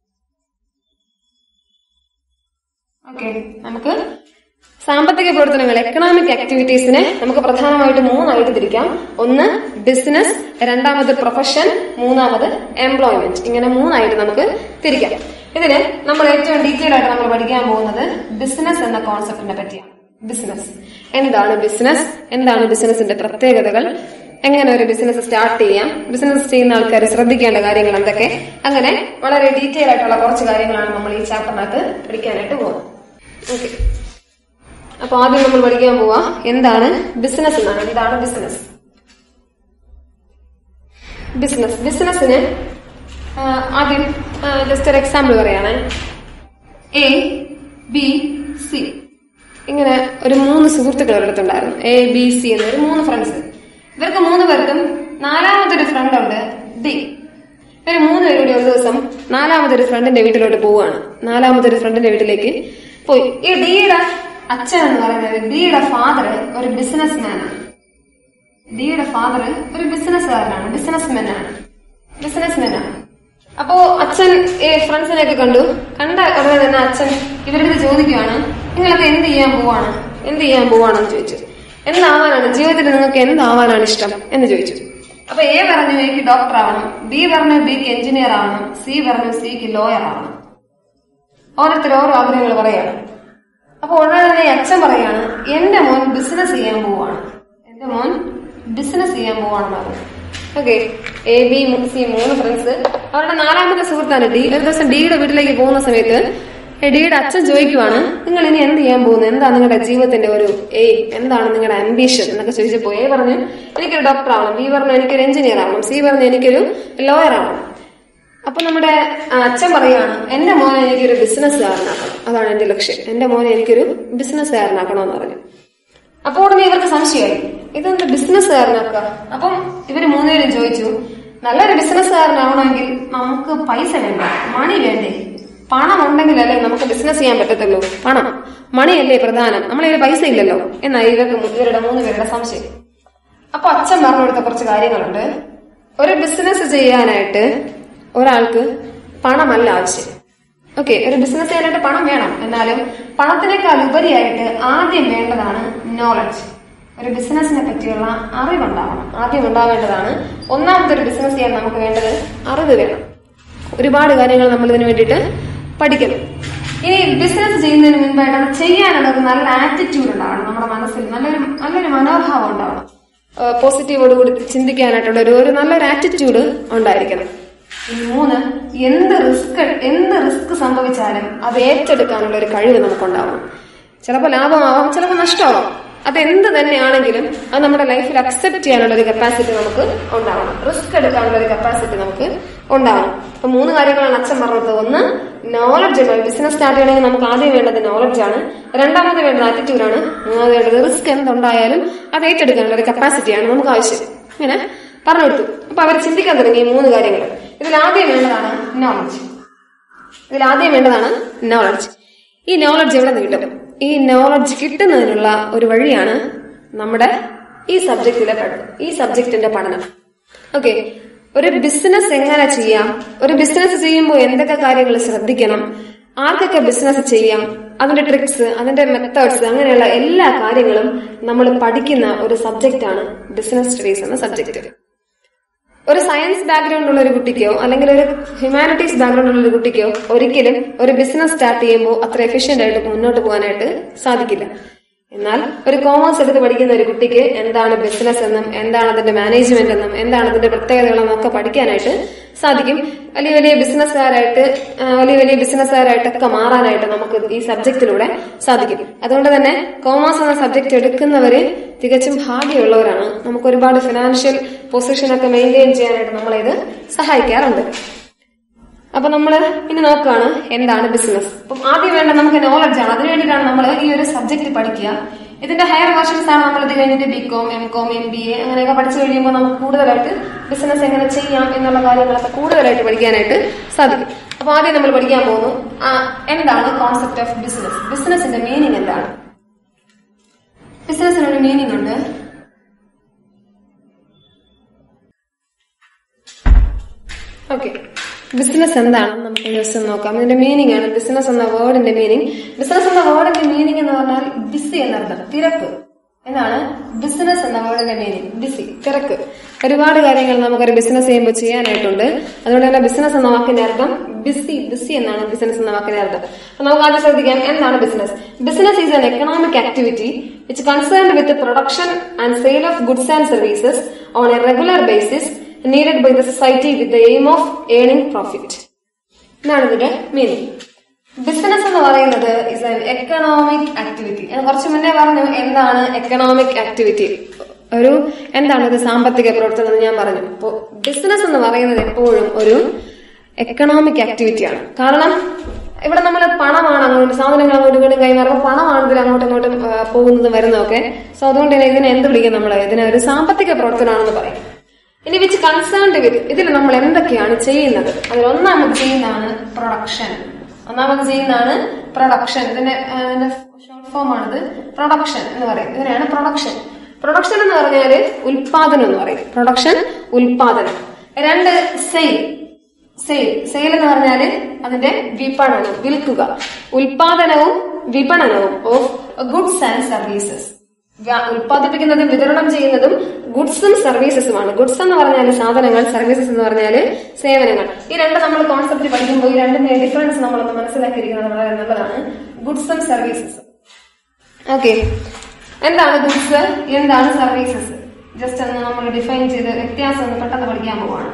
ഓക്കെ നമുക്ക് സാമ്പത്തിക പ്രവർത്തനങ്ങൾ എക്കണോമിക് ആക്ടിവിറ്റീസിനെ നമുക്ക് പ്രധാനമായിട്ട് മൂന്നായിട്ട് തിരിക്കാം ഒന്ന് ബിസിനസ് രണ്ടാമത് പ്രൊഫഷൻ മൂന്നാമത് എംപ്ലോയ്മെന്റ് ഇങ്ങനെ മൂന്നായിട്ട് നമുക്ക് തിരിക്കാം ഇതിന് നമ്മൾ ഏറ്റവും ഡീറ്റെയിൽ ആയിട്ട് നമ്മൾ പഠിക്കാൻ പോകുന്നത് ബിസിനസ് എന്ന കോൺസെപ്റ്റിനെ പറ്റിയാണ് ബിസിനസ് എന്താണ് ബിസിനസ് എന്താണ് ബിസിനസിന്റെ പ്രത്യേകതകൾ എങ്ങനെ ഒരു ബിസിനസ് സ്റ്റാർട്ട് ചെയ്യാം ബിസിനസ് ചെയ്യുന്ന ആൾക്കാർ ശ്രദ്ധിക്കേണ്ട കാര്യങ്ങൾ എന്തൊക്കെ അങ്ങനെ വളരെ ഡീറ്റെയിൽ ആയിട്ടുള്ള കുറച്ച് കാര്യങ്ങളാണ് നമ്മൾ ഈ ചാപ്റ്ററിനകത്ത് പഠിക്കാനായിട്ട് പോകുന്നത് ഓക്കെ അപ്പൊ ആദ്യം നമ്മൾ പഠിക്കാൻ പോവാ എന്താണ് ബിസിനസ് എന്നാണ് എന്താണ് ബിസിനസ് ബിസിനസ് ബിസിനസ്സിന് ആദ്യം ജസ്റ്റ് ഒരു എക്സാമ്പിൾ പറയാണ് എ ബി സി ഇങ്ങനെ ഒരു മൂന്ന് സുഹൃത്തുക്കൾ ഒരിടത്തുണ്ടായിരുന്നു എ ബി സി എന്ന ഒരു മൂന്ന് ഫ്രണ്ട്സ് ഇവർക്ക് മൂന്ന് പേർക്കും നാലാമതൊരു ഫ്രണ്ട് ഉണ്ട് ഡി ഇവർ മൂന്ന് പേരും കൂടി ഒരു ദിവസം നാലാമതൊരു ഫ്രണ്ടിന്റെ വീട്ടിലോട്ട് പോവുകയാണ് നാലാമതൊരു ഫ്രണ്ടിന്റെ വീട്ടിലേക്ക് പോയി ഈ ഡിയുടെ അച്ഛൻ എന്ന് പറയുന്നത് ഡിയുടെ ഫാദർ ഒരു ബിസിനസ് മാനാണ് ഡിയുടെ ഫാദർ ഒരു ബിസിനസ്സുകാരനാണ് ബിസിനസ്മാൻ ആണ് ബിസിനസ്മാൻ ആണ് അപ്പോ അച്ഛൻ ഈ ഫ്രണ്ട്സിനെയൊക്കെ കണ്ടു കണ്ട ഉടനെ തന്നെ അച്ഛൻ ഇവരുടെ അടുത്ത് ചോദിക്കുവാണ് നിങ്ങളൊക്കെ എന്ത് ചെയ്യാൻ പോവാണ് എന്ത് ചെയ്യാൻ പോവാണെന്ന് ചോദിച്ചു എന്താവാനാണ് ജീവിതത്തിൽ നിങ്ങൾക്ക് എന്താവാനാണ് ഇഷ്ടം എന്ന് ചോദിച്ചു അപ്പൊ എ പറഞ്ഞു എനിക്ക് ഡോക്ടർ ആവണം ബി പറഞ്ഞു ബിക്ക് എഞ്ചിനീയർ ആവണം സി പറഞ്ഞു സിക്ക് ലോയർ ആവണം ഓരോരുത്തർ ഓരോ ആഗ്രഹങ്ങൾ പറയാണ് അപ്പൊ ഉടനെ തന്നെ ഈ അച്ഛൻ പറയാണ് എന്റെ മോൻ ബിസിനസ് ചെയ്യാൻ പോവാണ് എന്റെ മോൻ ബിസിനസ് ചെയ്യാൻ പോവാണെന്ന് പറഞ്ഞു ഓക്കെ എ ബി സി മൂന്ന് ഫ്രണ്ട്സ് അവരുടെ നാലാമത്തെ സുഹൃത്താണ് ഡി ഒരു ദിവസം ഡിയുടെ വീട്ടിലേക്ക് പോകുന്ന സമയത്ത് ഏ, ഡിയുടെ അച്ഛൻ ചോദിക്കുവാണ് നിങ്ങൾ ഇനി എന്ത് ചെയ്യാൻ പോകുന്നു എന്താണ് നിങ്ങളുടെ ജീവിതത്തിന്റെ ഒരു എയിം എന്താണ് നിങ്ങളുടെ അംബിഷൻ എന്നൊക്കെ ചോദിച്ചപ്പോ എ പറഞ്ഞു എനിക്കൊരു ഡോക്ടർ ആവണം ബി പറഞ്ഞു എനിക്കൊരു എഞ്ചിനീയർ ആവണം സി പറഞ്ഞു എനിക്കൊരു ലോയർ ആവണം അപ്പൊ നമ്മുടെ ആ, അച്ഛൻ പറയാണ് എന്റെ മോനെ എനിക്കൊരു ബിസിനസ്സുകാരനാക്കണം അതാണ് എന്റെ ലക്ഷ്യം എന്റെ മോനെ എനിക്കൊരു ബിസിനസ്സുകാരനാക്കണമെന്ന് പറഞ്ഞു അപ്പൊ ഉടനെ ഇവർക്ക് സംശയമായി ഇതെന്ത് ബിസിനസ്സുകാരനാക്കുക അപ്പം ഇവര് മൂന്നുപേരും ചോദിച്ചു നല്ലൊരു ബിസിനസ്സുകാരനാവണമെങ്കിൽ നമുക്ക് പൈസ വേണ്ട മണി വേണ്ടേ പണം ഉണ്ടെങ്കിലല്ലേ നമുക്ക് ബിസിനസ് ചെയ്യാൻ പറ്റത്തുള്ളൂ പണം മണിയല്ലേ പ്രധാനം നമ്മളെ പൈസ ഇല്ലല്ലോ എന്നായി ഇവർക്ക് മു- ഇവരുടെ മൂന്ന് പേരുടെ സംശയം അപ്പൊ അച്ഛൻ പറഞ്ഞു കൊടുത്ത കുറച്ച് കാര്യങ്ങളുണ്ട് ഒരു ബിസിനസ് ചെയ്യാനായിട്ട് ഒരാൾക്ക് പണമല്ല ആവശ്യം ഓക്കെ ഒരു ബിസിനസ് ചെയ്യാനായിട്ട് പണം വേണം എന്നാലും പണത്തിനേക്കാൾ ഉപരിയായിട്ട് ആദ്യം വേണ്ടതാണ് നോളജ് ഒരു ബിസിനസിനെ പറ്റിയുള്ള അറിവുണ്ടാവണം ആദ്യം ഉണ്ടാവേണ്ടതാണ് ഒന്നാമത്തെ ഒരു ബിസിനസ് ചെയ്യാൻ നമുക്ക് വേണ്ടത് അറിവ് വേണം ഒരുപാട് കാര്യങ്ങൾ നമ്മൾ ഇതിനു വേണ്ടിയിട്ട് പഠിക്കണം ഇനി ബിസിനസ് ചെയ്യുന്നതിന് മുൻപായിട്ട് അത് ചെയ്യാനുള്ള ഒരു നല്ല ആറ്റിറ്റ്യൂഡ് ഉണ്ടാവണം നമ്മുടെ മനസ്സിൽ നല്ലൊരു നല്ലൊരു മനോഭാവം ഉണ്ടാവണം പോസിറ്റീവോട് കൂടി ചിന്തിക്കാനായിട്ടുള്ള ഒരു ഒരു നല്ലൊരു ആറ്റിറ്റ്യൂഡ് ഉണ്ടായിരിക്കണം ഇനി മൂന്ന് എന്ത് റിസ്ക് എന്ത് റിസ്ക് സംഭവിച്ചാലും അത് ഏറ്റെടുക്കാനുള്ള ഒരു കഴിവ് നമുക്കുണ്ടാവണം ചിലപ്പോൾ ലാഭമാവാം ചിലപ്പോൾ നഷ്ടമാവാം അത് എന്ത് തന്നെയാണെങ്കിലും അത് നമ്മുടെ ലൈഫിൽ അക്സെപ്റ്റ് ചെയ്യാനുള്ള ഒരു കപ്പാസിറ്റി നമുക്ക് ഉണ്ടാവണം റിസ്ക് എടുക്കാനുള്ള ഒരു കപ്പാസിറ്റി നമുക്ക് ഉണ്ടാവണം അപ്പൊ മൂന്ന് കാര്യങ്ങളാണ് അച്ഛൻ പറഞ്ഞത് ഒന്ന് നോളജ് ഉണ്ട് ബിസിനസ് സ്റ്റാർട്ട് ചെയ്യണമെങ്കിൽ നമുക്ക് ആദ്യം വേണ്ടത് നോളജ് ആണ് രണ്ടാമത് വേണ്ടത് ആറ്റിറ്റ്യൂഡ് ആണ് മൂന്നാമത് വേണ്ടത് റിസ്ക് എന്തുണ്ടായാലും അത് ഏറ്റെടുക്കാനുള്ള ഒരു കപ്പാസിറ്റിയാണ് നമുക്ക് ആവശ്യം ഇങ്ങനെ പറഞ്ഞു കൊടുത്തു അപ്പൊ അവർ ചിന്തിക്കാൻ തുടങ്ങി ഈ മൂന്ന് കാര്യങ്ങൾ ഇതിൽ ആദ്യം വേണ്ടതാണ് നോളജ് ഇതിൽ ആദ്യം വേണ്ടതാണ് നോളജ് ഈ നോളജ് എവിടെ നിന്ന് കിട്ടും ഈ നോളജ് കിട്ടുന്നതിനുള്ള ഒരു വഴിയാണ് നമ്മുടെ ഈ സബ്ജക്റ്റിലെ പഠനം ഈ സബ്ജക്റ്റിന്റെ പഠനം ഓക്കെ ഒരു ബിസിനസ് എങ്ങനെ ചെയ്യാം ഒരു ബിസിനസ് ചെയ്യുമ്പോൾ എന്തൊക്കെ കാര്യങ്ങൾ ശ്രദ്ധിക്കണം ആർക്കൊക്കെ ബിസിനസ് ചെയ്യാം അതിന്റെ ട്രിക്സ് അതിന്റെ മെത്തേഡ്സ് അങ്ങനെയുള്ള എല്ലാ കാര്യങ്ങളും നമ്മൾ പഠിക്കുന്ന ഒരു സബ്ജക്റ്റാണ് ബിസിനസ് സ്റ്റഡീസ് എന്ന സബ്ജക്റ്റ് ഒരു സയൻസ് ബാക്ക്ഗ്രൗണ്ട് ഉള്ള ഒരു കുട്ടിക്കോ അല്ലെങ്കിൽ ഒരു ഹ്യൂമാനിറ്റീസ് ബാക്ക്ഗ്രൗണ്ട് ഉള്ള ഒരു കുട്ടിക്കോ ഒരിക്കലും ഒരു ബിസിനസ് സ്റ്റാർട്ട് ചെയ്യുമ്പോൾ അത്ര എഫിഷ്യന്റ് ആയിട്ട് മുന്നോട്ട് പോകാനായിട്ട് സാധിക്കില്ല എന്നാൽ ഒരു കോമേഴ്സ് എടുത്ത് പഠിക്കുന്ന ഒരു കുട്ടിക്ക് എന്താണ് ബിസിനസ് എന്നും എന്താണ് അതിന്റെ മാനേജ്മെന്റ് എന്നും എന്താണ് അതിന്റെ പ്രത്യേകതകളെന്നും ഒക്കെ പഠിക്കാനായിട്ട് സാധിക്കും വലിയ വലിയ ബിസിനസ്സുകാരായിട്ട് ആ, വലിയ വലിയ ബിസിനസ്സുകാരായിട്ടൊക്കെ മാറാനായിട്ട് നമുക്ക് ഈ സബ്ജക്റ്റിലൂടെ സാധിക്കും അതുകൊണ്ട് തന്നെ കോമേഴ്സ് എന്ന സബ്ജക്ട് എടുക്കുന്നവര് തികച്ചും ഭാഗ്യമുള്ളവരാണ് നമുക്ക് ഒരുപാട് ഫിനാൻഷ്യൽ പൊസിഷനൊക്കെ മെയിൻറ്റെയിൻ ചെയ്യാനായിട്ട് നമ്മളെ ഇത് സഹായിക്കാറുണ്ട് അപ്പൊ നമ്മൾ ഇനി നോക്കുകയാണ് എന്താണ് ബിസിനസ് അപ്പം ആദ്യം വേണ്ട നമുക്ക് നോളജ് ആണ് അതിനു വേണ്ടിയിട്ടാണ് നമ്മൾ ഈ ഒരു സബ്ജക്ട് പഠിക്കുക ഇതിന്റെ ഹയർ വേർഷൻസ് ആണ് നമ്മൾ ഇത് കഴിഞ്ഞിട്ട് B com M com M B A അങ്ങനെയൊക്കെ പഠിച്ചു കഴിയുമ്പോൾ നമുക്ക് കൂടുതലായിട്ട് ബിസിനസ് എങ്ങനെ ചെയ്യാം എന്നുള്ള കാര്യങ്ങളൊക്കെ കൂടുതലായിട്ട് പഠിക്കാനായിട്ട് സാധിക്കും അപ്പൊ ആദ്യം നമ്മൾ പഠിക്കാൻ പോകുന്നു ആ, എന്താണ് കോൺസെപ്റ്റ് ഓഫ് ബിസിനസ് ബിസിനസിന്റെ മീനിങ് എന്താണ് ബിസിനസിനൊരു മീനിങ് ഉണ്ട് ഓക്കെ ബിസിനസ് എന്താണെന്ന് നമുക്ക് ദിവസം നോക്കാം ഇതിന്റെ മീനിങ് ആണ് ബിസിനസ് എന്ന വേർഡിന്റെ മീനിങ് ബിസിനസ് എന്ന വേർഡിന്റെ മീനിങ് എന്ന് പറഞ്ഞാൽ ബിസി എന്നർത്ഥം തിരക്ക് എന്നാണ് ബിസിനസ് എന്ന വേർഡിന്റെ മീനിങ് ബിസി തിരക്ക് ഒരുപാട് കാര്യങ്ങൾ നമുക്കൊരു ബിസിനസ് ചെയ്യുമ്പോൾ ചെയ്യാനായിട്ടുണ്ട് അതുകൊണ്ട് തന്നെ ബിസിനസ് എന്ന വാക്കിന്റെ അർത്ഥം ബിസി ബിസി എന്നാണ് ബിസിനസ് എന്ന വാക്കിന്റെ അർത്ഥം അപ്പൊ നമുക്ക് ആദ്യം ശ്രദ്ധിക്കാം എന്താണ് business business is an economic activity which concerned with production and sale of goods and services on a regular basis needed by the society with the aim of earning profit. ഇതാണ് ഇതിന്റെ മീനിങ് ബിസിനസ് എന്ന് പറയുന്നത് is an economic activity ഞാൻ കുറച്ച് മുന്നേ പറഞ്ഞു എന്താണ് economic activity ഒരു എന്താണ് ഒരു സാമ്പത്തിക പ്രവർത്തനം എന്ന് ഞാൻ പറഞ്ഞു അപ്പോ ബിസിനസ് എന്ന് പറയുന്നത് എപ്പോഴും ഒരു എക്കണോമിക് ആക്ടിവിറ്റിയാണ് കാരണം ഇവിടെ നമ്മൾ പണമാണ് അങ്ങോട്ട് സാധനങ്ങൾ അങ്ങോട്ടും ഇങ്ങോട്ടും കൈമാറുമ്പോൾ പണമാണ് ഇതിൽ അങ്ങോട്ടും ഇങ്ങോട്ടും ആ, പോകുന്നതും വരുന്നതൊക്കെ സോ അതുകൊണ്ട് തന്നെ ഇതിനെ എന്ത് വിളിക്കും നമ്മൾ ഇതിനെ ഒരു സാമ്പത്തിക പ്രവർത്തനമാണെന്ന് പറയും ഇനി വിച്ച് കൺസേൺഡ് വിത്ത് ഇതിൽ നമ്മൾ എന്തൊക്കെയാണ് ചെയ്യുന്നത് അതിൽ ഒന്നാമത് ചെയ്യുന്നതാണ് പ്രൊഡക്ഷൻ ഒന്നാമത് ചെയ്യുന്നതാണ് പ്രൊഡക്ഷൻ ഇതിന്റെ ഷോർട്ട് ഫോം ആണിത് പ്രൊഡക്ഷൻ എന്ന് പറയും ഇതിനെയാണ് പ്രൊഡക്ഷൻ പ്രൊഡക്ഷൻ എന്ന് പറഞ്ഞാല് ഉൽപാദനം എന്ന് പറയും പ്രൊഡക്ഷൻ ഉൽപാദനം രണ്ട് സെയിൽ സെയിൽ സെയിൽ എന്ന് പറഞ്ഞാല് അതിന്റെ വിപണനം വിൽക്കുക ഉൽപാദനവും വിപണനവും ഓഫ് ഗുഡ്സ് ആൻഡ് സർവീസസ് വ്യ- ഉൽപ്പാദിപ്പിക്കുന്നതും വിതരണം ചെയ്യുന്നതും ഗുഡ്സും സർവീസസുമാണ് ഗുഡ്സ് എന്ന് പറഞ്ഞാൽ സാധനങ്ങൾ സർവീസസ് എന്ന് പറഞ്ഞാൽ സേവനങ്ങൾ ഈ രണ്ട് നമ്മൾ കോൺസെപ്റ്റ് പഠിക്കുമ്പോൾ ഈ രണ്ടിന്റെ ഡിഫറൻസ് നമ്മളൊന്ന് മനസ്സിലാക്കിയിരിക്കുന്നത് വളരെ നല്ലതാണ് ഗുഡ്സും സർവീസസും ഓക്കെ എന്താണ് ഗുഡ്സ് എന്താണ് സർവീസസ് ജസ്റ്റ് ഒന്ന് നമ്മൾ ഡിഫൈൻ ചെയ്ത് വ്യത്യാസം ഒന്ന് പെട്ടെന്ന് പഠിക്കാൻ പോവാണ്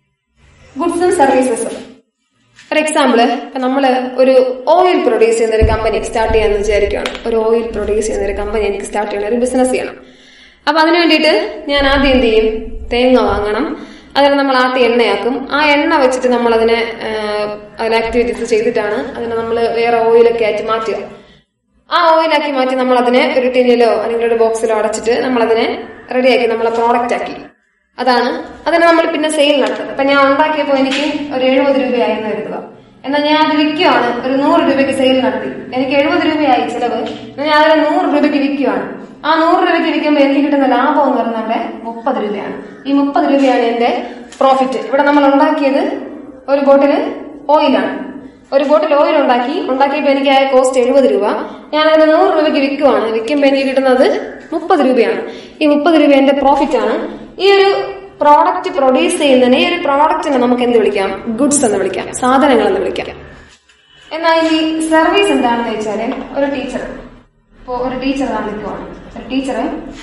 ഗുഡ്സും സർവീസസും ഫോർ എക്സാമ്പിൾ ഇപ്പൊ നമ്മള് ഒരു ഓയിൽ പ്രൊഡ്യൂസ് ചെയ്യുന്ന ഒരു കമ്പനി സ്റ്റാർട്ട് ചെയ്യാന്ന് വിചാരിക്കുകയാണ് ഒരു ഓയിൽ പ്രൊഡ്യൂസ് ചെയ്യുന്ന ഒരു കമ്പനി എനിക്ക് സ്റ്റാർട്ട് ചെയ്യണം ഒരു ബിസിനസ് ചെയ്യണം അപ്പൊ അതിനു വേണ്ടിയിട്ട് ഞാൻ ആദ്യം എന്ത് ചെയ്യും തേങ്ങ വാങ്ങണം അതിനെ നമ്മൾ ആട്ടി എണ്ണയാക്കും ആ എണ്ണ വെച്ചിട്ട് നമ്മൾ അതിനെ അതിൽ ആക്ടിവിറ്റീസ് ചെയ്തിട്ടാണ് അതിനെ നമ്മൾ വേറെ ഓയിലൊക്കെ ആയിട്ട് മാറ്റുക ആ ഓയിലാക്കി മാറ്റി നമ്മൾ അതിനെ ഒരു ടിന്നിലോ അല്ലെങ്കിൽ ഒരു ബോക്സിലോ അടച്ചിട്ട് നമ്മൾ അതിനെ റെഡിയാക്കി നമ്മളെ പ്രോഡക്റ്റ് ആക്കി അതാണ് അതിനെ നമ്മൾ പിന്നെ സെയിൽ നടത്തുന്നത് അപ്പൊ ഞാൻ ഉണ്ടാക്കിയപ്പോ എനിക്ക് ഒരു എഴുപത് രൂപയായി എന്ന് കരുതുക എന്നാൽ ഞാൻ അത് വിൽക്കുവാണ് ഒരു നൂറ് രൂപയ്ക്ക് സെയിൽ നടത്തി എനിക്ക് എഴുപത് രൂപയായി ചിലവ് എന്നാൽ ഞാൻ അതിനെ നൂറ് രൂപയ്ക്ക് വിൽക്കുവാണ് ആ നൂറ് രൂപയ്ക്ക് വിൽക്കുമ്പോൾ എനിക്ക് കിട്ടുന്ന ലാഭം എന്ന് പറയുന്നത് അവിടെ മുപ്പത് രൂപയാണ് ഈ മുപ്പത് രൂപയാണ് എന്റെ പ്രോഫിറ്റ് ഇവിടെ നമ്മൾ ഉണ്ടാക്കിയത് ഒരു ബോട്ടില് ഓയിലാണ് ഒരു ബോട്ടിൽ ഓയിൽ ഉണ്ടാക്കി ഉണ്ടാക്കിയപ്പോൾ എനിക്ക് ആയ കോസ്റ്റ് എഴുപത് രൂപ ഞാൻ അതിന് നൂറ് രൂപയ്ക്ക് വിൽക്കുവാണ് വിൽക്കുമ്പോൾ എനിക്ക് കിട്ടുന്നത് മുപ്പത് രൂപയാണ് ഈ മുപ്പത് രൂപ എന്റെ പ്രോഫിറ്റ് ആണ് ഈ ഒരു പ്രോഡക്റ്റ് പ്രൊഡ്യൂസ് ചെയ്യുന്നതിന് ഈ ഒരു പ്രോഡക്റ്റിനെ നമുക്ക് എന്ത് വിളിക്കാം ഗുഡ്സ് എന്ന് വിളിക്കാം സാധനങ്ങൾ എന്ന് വിളിക്കാം എന്നാൽ ഈ സർവീസ് എന്താണെന്ന് വെച്ചാല് ഒരു ടീച്ചർ ഇപ്പോ ഒരു ടീച്ചർ നിൽക്കുവാണ് ഒരു ടീച്ചർ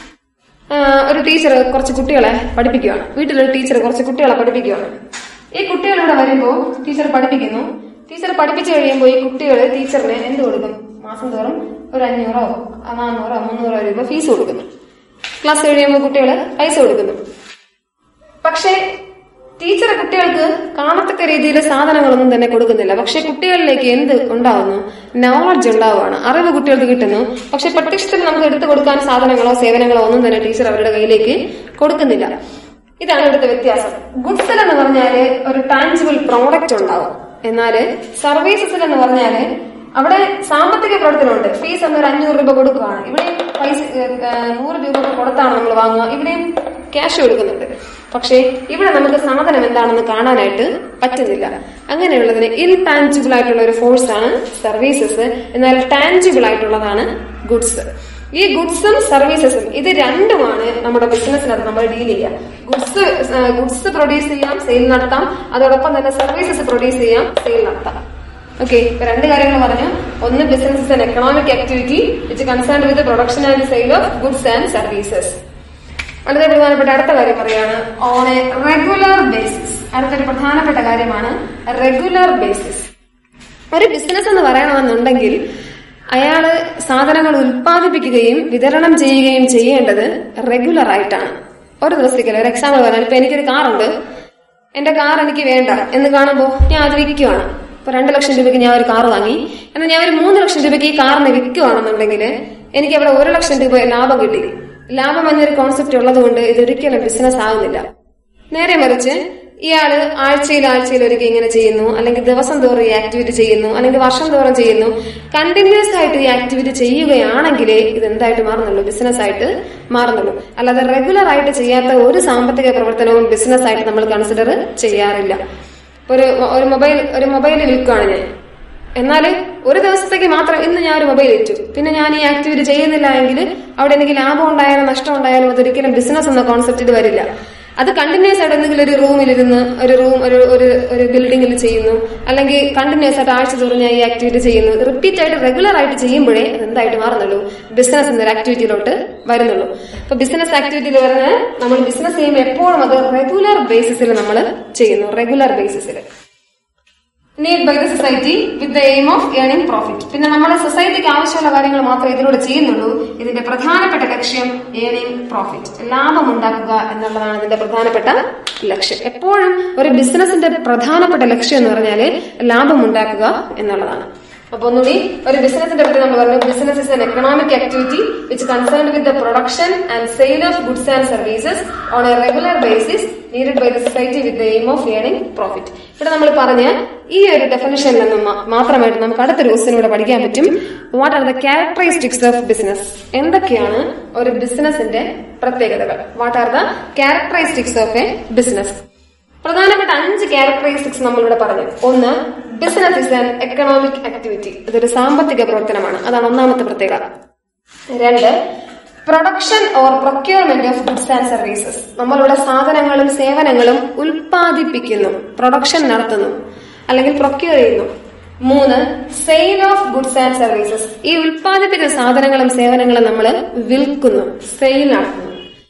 ഒരു ടീച്ചർ കുറച്ച് കുട്ടികളെ പഠിപ്പിക്കുകയാണ് വീട്ടിലൊരു ടീച്ചർ കുറച്ച് കുട്ടികളെ പഠിപ്പിക്കുകയാണ് ഈ കുട്ടികൾ ഇവിടെ വരുമ്പോൾ ടീച്ചർ പഠിപ്പിക്കുന്നു ടീച്ചർ പഠിപ്പിച്ചു കഴിയുമ്പോൾ ഈ കുട്ടികൾ ടീച്ചറിന് എന്ത് കൊടുക്കും മാസം തോറും ഒരു അഞ്ഞൂറോ നാന്നൂറോ മുന്നൂറോ രൂപ ഫീസ് കൊടുക്കുന്നു ക്ലാസ് കഴിയുമ്പോൾ കുട്ടികൾ പൈസ കൊടുക്കുന്നു പക്ഷേ ടീച്ചർ കുട്ടികൾക്ക് കാണത്തക്ക രീതിയിൽ സാധനങ്ങളൊന്നും തന്നെ കൊടുക്കുന്നില്ല പക്ഷെ കുട്ടികളിലേക്ക് എന്ത് ഉണ്ടാവുന്നു നോളജ് ഉണ്ടാവുകയാണ് അറിവ് കുട്ടികൾക്ക് കിട്ടുന്നു പക്ഷെ പ്രത്യക്ഷത്തിൽ നമുക്ക് എടുത്തു കൊടുക്കാൻ സാധനങ്ങളോ സേവനങ്ങളോ ഒന്നും തന്നെ ടീച്ചർ അവരുടെ കയ്യിലേക്ക് കൊടുക്കുന്നില്ല ഇതാണ് ഇവിടുത്തെ വ്യത്യാസം ഗുഡ്സിൽ എന്ന് പറഞ്ഞാല് ഒരു ടാഞ്ചിബിൾ പ്രോഡക്റ്റ് ഉണ്ടാവും എന്നാല് സർവീസസിൽ എന്ന് പറഞ്ഞാല് അവിടെ സാമ്പത്തിക പ്രവർത്തനമുണ്ട് ഫീസ് എന്നൊരു അഞ്ഞൂറ് രൂപ കൊടുക്കുകയാണ് ഇവിടെ പൈസ ഏഹ്, നൂറ് രൂപ കൊടുത്താണ് നമ്മൾ വാങ്ങുക ഇവിടെയും ക്യാഷ് കൊടുക്കുന്നുണ്ട് പക്ഷേ ഇവിടെ നമുക്ക് സാധനം എന്താണെന്ന് കാണാനായിട്ട് പറ്റുന്നില്ല അങ്ങനെയുള്ളതിന് ഇൻടാഞ്ചിബിൾ ആയിട്ടുള്ള ഒരു ഫോഴ്സ് ആണ് സർവീസസ് എന്നാൽ ടാഞ്ചിബിൾ ആയിട്ടുള്ളതാണ് ഗുഡ്സ് ഈ ഗുഡ്സും സർവീസസും ഇത് രണ്ടുമാണ് നമ്മുടെ ബിസിനസ്സിനകത്ത് നമ്മൾ ഡീൽ ചെയ്യുക ഗുഡ്സ് ഗുഡ്സ് പ്രൊഡ്യൂസ് ചെയ്യാം സെയിൽ നടത്താം അതോടൊപ്പം തന്നെ സർവീസസ് പ്രൊഡ്യൂസ് ചെയ്യാം സെയിൽ നടത്താം ഓക്കെ ഇപ്പൊ രണ്ട് കാര്യങ്ങൾ പറഞ്ഞു ഒന്ന് business and economic activity which concern with production and sale of goods and services വളരെ പ്രധാനപ്പെട്ട അടുത്ത കാര്യം പറയാണ് ഓൺ എ റെഗുലർ ബേസിസ് അടുത്തൊരു പ്രധാനപ്പെട്ട കാര്യമാണ് റെഗുലർ ബേസിസ് ഒരു ബിസിനസ് എന്ന് പറയണമെന്നുണ്ടെങ്കിൽ അയാള് സാധനങ്ങൾ ഉൽപ്പാദിപ്പിക്കുകയും വിതരണം ചെയ്യുകയും ചെയ്യേണ്ടത് റെഗുലർ ആയിട്ടാണ് ഒരു ദിവസത്തേക്കല്ല ഒരു എക്സാമ്പിൾ പറയാൻ ഇപ്പൊ എനിക്കൊരു കാറുണ്ട് എന്റെ കാർ എനിക്ക് വേണ്ട എന്ന് കാണുമ്പോൾ ഞാൻ അത് വിൽക്കുവാണ് ഇപ്പൊ രണ്ട് ലക്ഷം രൂപയ്ക്ക് ഞാൻ ഒരു കാർ വാങ്ങി എന്നാൽ ഞാൻ ഒരു മൂന്ന് ലക്ഷം രൂപയ്ക്ക് ഈ കാറിന് വിൽക്കുവാണെന്നുണ്ടെങ്കിൽ എനിക്ക് അവിടെ ഒരു ലക്ഷം രൂപ ലാഭം കിട്ടി ലാഭം എന്നൊരു കോൺസെപ്റ്റ് ഉള്ളതുകൊണ്ട് ഇതൊരിക്കലും ബിസിനസ് ആകുന്നില്ല നേരെ മറിച്ച് ഇയാള് ആഴ്ചയിൽ ആഴ്ചയിൽ ഒരിക്കൽ ഇങ്ങനെ ചെയ്യുന്നു അല്ലെങ്കിൽ ദിവസം തോറും ഈ ആക്ടിവിറ്റി ചെയ്യുന്നു അല്ലെങ്കിൽ വർഷം തോറും ചെയ്യുന്നു കണ്ടിന്യൂസ് ആയിട്ട് ഈ ആക്ടിവിറ്റി ചെയ്യുകയാണെങ്കിൽ ഇത് എന്തായിട്ട് മാറുന്നുള്ളൂ ബിസിനസ് ആയിട്ട് മാറുന്നുള്ളൂ അല്ലാതെ റെഗുലർ ആയിട്ട് ചെയ്യാത്ത ഒരു സാമ്പത്തിക പ്രവർത്തനവും ബിസിനസ് ആയിട്ട് നമ്മൾ കൺസിഡർ ചെയ്യാറില്ല ഇപ്പൊ ഒരു ഒരു മൊബൈൽ ഒരു മൊബൈൽ വിൽക്കുകയാണ് ഞാൻ എന്നാൽ ഒരു ദിവസത്തേക്ക് മാത്രം ഇന്ന് ഞാൻ ഒരു മൊബൈൽ വിറ്റു പിന്നെ ഞാൻ ഈ ആക്ടിവിറ്റി ചെയ്യുന്നില്ല എങ്കിൽ അവിടെ എനിക്ക് ലാഭം ഉണ്ടായാലും നഷ്ടം ഉണ്ടായാലും അതൊരിക്കലും ബിസിനസ് എന്ന കോൺസെപ്റ്റിൽ വരില്ല അത് കണ്ടിന്യൂസ് ആയിട്ട് എന്തെങ്കിലും ഒരു റൂമിലിരുന്ന് ഒരു റൂം ഒരു ഒരു ഒരു ബിൽഡിംഗിൽ ചെയ്യുന്നു അല്ലെങ്കിൽ കണ്ടിന്യൂസ് ആയിട്ട് ആഴ്ച തോറും ഞാൻ ഈ ആക്ടിവിറ്റി ചെയ്യുന്നു റിപ്പീറ്റ് ആയിട്ട് റെഗുലർ ആയിട്ട് ചെയ്യുമ്പോഴേ അത് എന്തായിട്ട് മാറുന്നുള്ളൂ ബിസിനസ് എന്നൊരു ആക്ടിവിറ്റിയിലോട്ട് വരുന്നുള്ളൂ അപ്പൊ ബിസിനസ് ആക്ടിവിറ്റിയിൽ വരുന്ന നമ്മൾ ബിസിനസ് ചെയ്യുമ്പോൾ എപ്പോഴും അത് റെഗുലർ ബേസിസിൽ നമ്മൾ ചെയ്യുന്നു റെഗുലർ ബേസിസിൽ need by the society with the aim of earning profit പിന്നെ നമ്മുടെ സൊസൈറ്റിക്ക് ആവശ്യമുള്ള കാര്യങ്ങൾ മാത്രമേ ഇതിലൂടെ ചെയ്യുന്നുള്ളൂ ഇതിന്റെ പ്രധാനപ്പെട്ട ലക്ഷ്യം ഏണിംഗ് പ്രോഫിറ്റ് ലാഭം ഉണ്ടാക്കുക എന്നുള്ളതാണ് ഇതിന്റെ പ്രധാനപ്പെട്ട ലക്ഷ്യം എപ്പോഴും ഒരു ബിസിനസിന്റെ പ്രധാനപ്പെട്ട ലക്ഷ്യം എന്ന് പറഞ്ഞാല് ലാഭം ഉണ്ടാക്കുക എന്നുള്ളതാണ് അപ്പൊ ഒന്നുകൂടി ഒരു ബിസിനസിന്റെ പറ്റി നമ്മൾ പറഞ്ഞു business is an economic activity which concern with the production and sale of goods and services on a regular basis needed by the society with the aim of earning profit ഇവിടെ നമ്മൾ പറഞ്ഞ ഈ ഒരു ഡെഫിനിഷനിൽ നിന്ന് മാ- മാത്രമായിട്ട് നമുക്ക് അടുത്ത ദിവസത്തിലൂടെ പഠിക്കാൻ പറ്റും what are the characteristics of business എന്തൊക്കെയാണ് ഒരു ബിസിനസിന്റെ പ്രത്യേകതകൾ what are the characteristics of a business പ്രധാനപ്പെട്ട അഞ്ച് ക്യാരക്ടറിസ്റ്റിക്സ് നമ്മളിവിടെ പറഞ്ഞു ഒന്ന് business is an economic activity ഇതൊരു സാമ്പത്തിക പ്രവർത്തനമാണ് അതാണ് ഒന്നാമത്തെ പ്രത്യേകത രണ്ട് production or procurement of goods and services നമ്മളിവിടെ സാധനങ്ങളും സേവനങ്ങളും ഉൽപ്പാദിപ്പിക്കുന്നു പ്രൊഡക്ഷൻ നടത്തുന്നു അല്ലെങ്കിൽ പ്രൊക്യൂർ ചെയ്യുന്നു മൂന്ന് sale of goods and services ഈ ഉൽപ്പാദിപ്പിക്കുന്ന സാധനങ്ങളും സേവനങ്ങളും നമ്മൾ വിൽക്കുന്നു സെയിൽ നടത്തുന്നു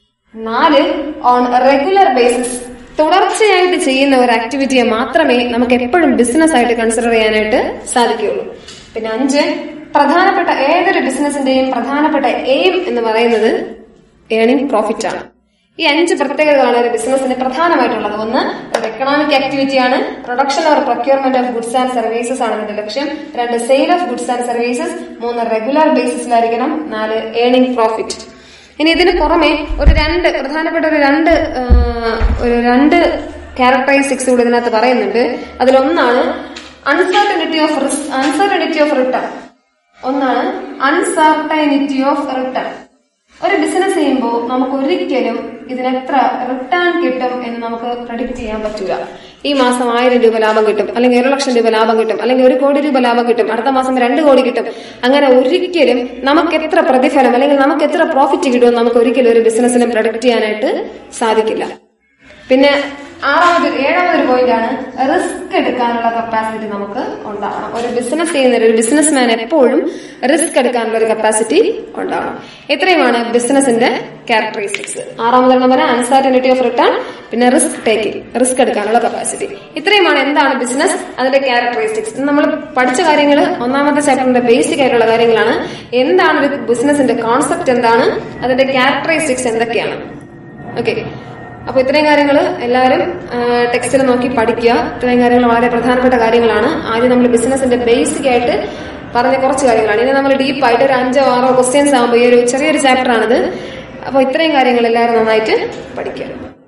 നാല് ഓൺ റെഗുലർ ബേസിസ് തുടർച്ചയായിട്ട് ചെയ്യുന്ന ഒരു ആക്ടിവിറ്റിയെ മാത്രമേ നമുക്ക് എപ്പോഴും ബിസിനസ് ആയിട്ട് കൺസിഡർ ചെയ്യാനായിട്ട് സാധിക്കുകയുള്ളൂ പിന്നെ അഞ്ച് പ്രധാനപ്പെട്ട ഏതൊരു ബിസിനസിന്റെയും പ്രധാനപ്പെട്ട എയിം എന്ന് പറയുന്നത് ഏണിംഗ് പ്രോഫിറ്റ് ആണ് ഈ അഞ്ച് പ്രത്യേകതകളാണ് ഒരു ബിസിനസിന് പ്രധാനമായിട്ടുള്ളത് ഒന്ന് ഒരു എക്കണോമിക് ആക്ടിവിറ്റിയാണ് production or procurement of goods and services ആണ് ഇതിന്റെ ലക്ഷ്യം രണ്ട് sale of goods and services മൂന്ന് റെഗുലർ ബേസിസിലായിരിക്കണം നാല് ഏണിംഗ് പ്രോഫിറ്റ് ഇനി ഇതിന് പുറമെ ഒരു രണ്ട് പ്രധാനപ്പെട്ട ഒരു രണ്ട് ആ, ഒരു രണ്ട് ക്യാരക്ടറിസ്റ്റിക്സ് കൂടി ഇതിനകത്ത് പറയുന്നുണ്ട് അതിലൊന്നാണ് uncertainty of risk uncertainty of return ഒന്നാണ് അൺസർട്ടനിറ്റി ഓഫ് റിട്ടേൺ ഒരു ബിസിനസ് ചെയ്യുമ്പോൾ നമുക്ക് ഒരിക്കലും ഇതിനെത്ര റിട്ടേൺ കിട്ടും എന്ന് നമുക്ക് പ്രഡിക്റ്റ് ചെയ്യാൻ പറ്റൂല ഈ മാസം ആയിരം രൂപ ലാഭം കിട്ടും അല്ലെങ്കിൽ ഒരു ലക്ഷം രൂപ ലാഭം കിട്ടും അല്ലെങ്കിൽ ഒരു കോടി രൂപ ലാഭം കിട്ടും അടുത്ത മാസം രണ്ട് കോടി കിട്ടും അങ്ങനെ ഒരിക്കലും നമുക്ക് എത്ര പ്രതിഫലം അല്ലെങ്കിൽ നമുക്ക് എത്ര പ്രോഫിറ്റ് കിട്ടുമെന്ന് നമുക്ക് ഒരിക്കലും ഒരു ബിസിനസ്സിനും പ്രൊഡക്റ്റ് ചെയ്യാനായിട്ട് സാധിക്കില്ല പിന്നെ ആറാമത് ഏഴാമതൊരു പോയിന്റ് ആണ് റിസ്ക് എടുക്കാനുള്ള കപ്പാസിറ്റി നമുക്ക് ഉണ്ടാവണം ഒരു ബിസിനസ് ചെയ്യുന്ന ഒരു ബിസിനസ്മാൻ എപ്പോഴും റിസ്ക് എടുക്കാനുള്ള ഒരു കപ്പാസിറ്റി ഉണ്ടാവണം ഇത്രയുമാണ് ബിസിനസിന്റെ ക്യാരക്ടറിസ്റ്റിക്സ് ആറാമതെണ്ണം വരെ അൺസർട്ടനിറ്റി ഓഫ് റിട്ടേൺ പിന്നെ റിസ്ക് ടേക്കിംഗ് റിസ്ക് എടുക്കാനുള്ള കപ്പാസിറ്റി ഇത്രയുമാണ് എന്താണ് ബിസിനസ് അതിന്റെ ക്യാരക്ടറിസ്റ്റിക്സ് നമ്മൾ പഠിച്ച കാര്യങ്ങൾ ഒന്നാമത്തെ ചാപ്റ്ററിന്റെ ബേസിക് ആയിട്ടുള്ള കാര്യങ്ങളാണ് എന്താണ് ഒരു ബിസിനസിന്റെ കോൺസെപ്റ്റ് എന്താണ് അതിന്റെ ക്യാരക്ടറിസ്റ്റിക്സ് എന്തൊക്കെയാണ് ഓക്കെ അപ്പൊ ഇത്രയും കാര്യങ്ങൾ എല്ലാവരും ടെക്സ്റ്റിൽ നോക്കി പഠിക്കുക ഇത്രയും കാര്യങ്ങൾ വളരെ പ്രധാനപ്പെട്ട കാര്യങ്ങളാണ് ആദ്യം നമ്മൾ ബിസിനസിന്റെ ബേസിക് ആയിട്ട് പറഞ്ഞ കുറച്ച് കാര്യങ്ങളാണ് ഇനി നമ്മൾ ഡീപ്പായിട്ട് ഒരു അഞ്ചോ ആറോ ക്വസ്റ്റ്യൻസ് ആകുമ്പോൾ ഈ ഒരു ചെറിയൊരു ചാപ്റ്റർ ആണിത് അപ്പോൾ ഇത്രയും കാര്യങ്ങൾ എല്ലാവരും നന്നായിട്ട് പഠിക്കുക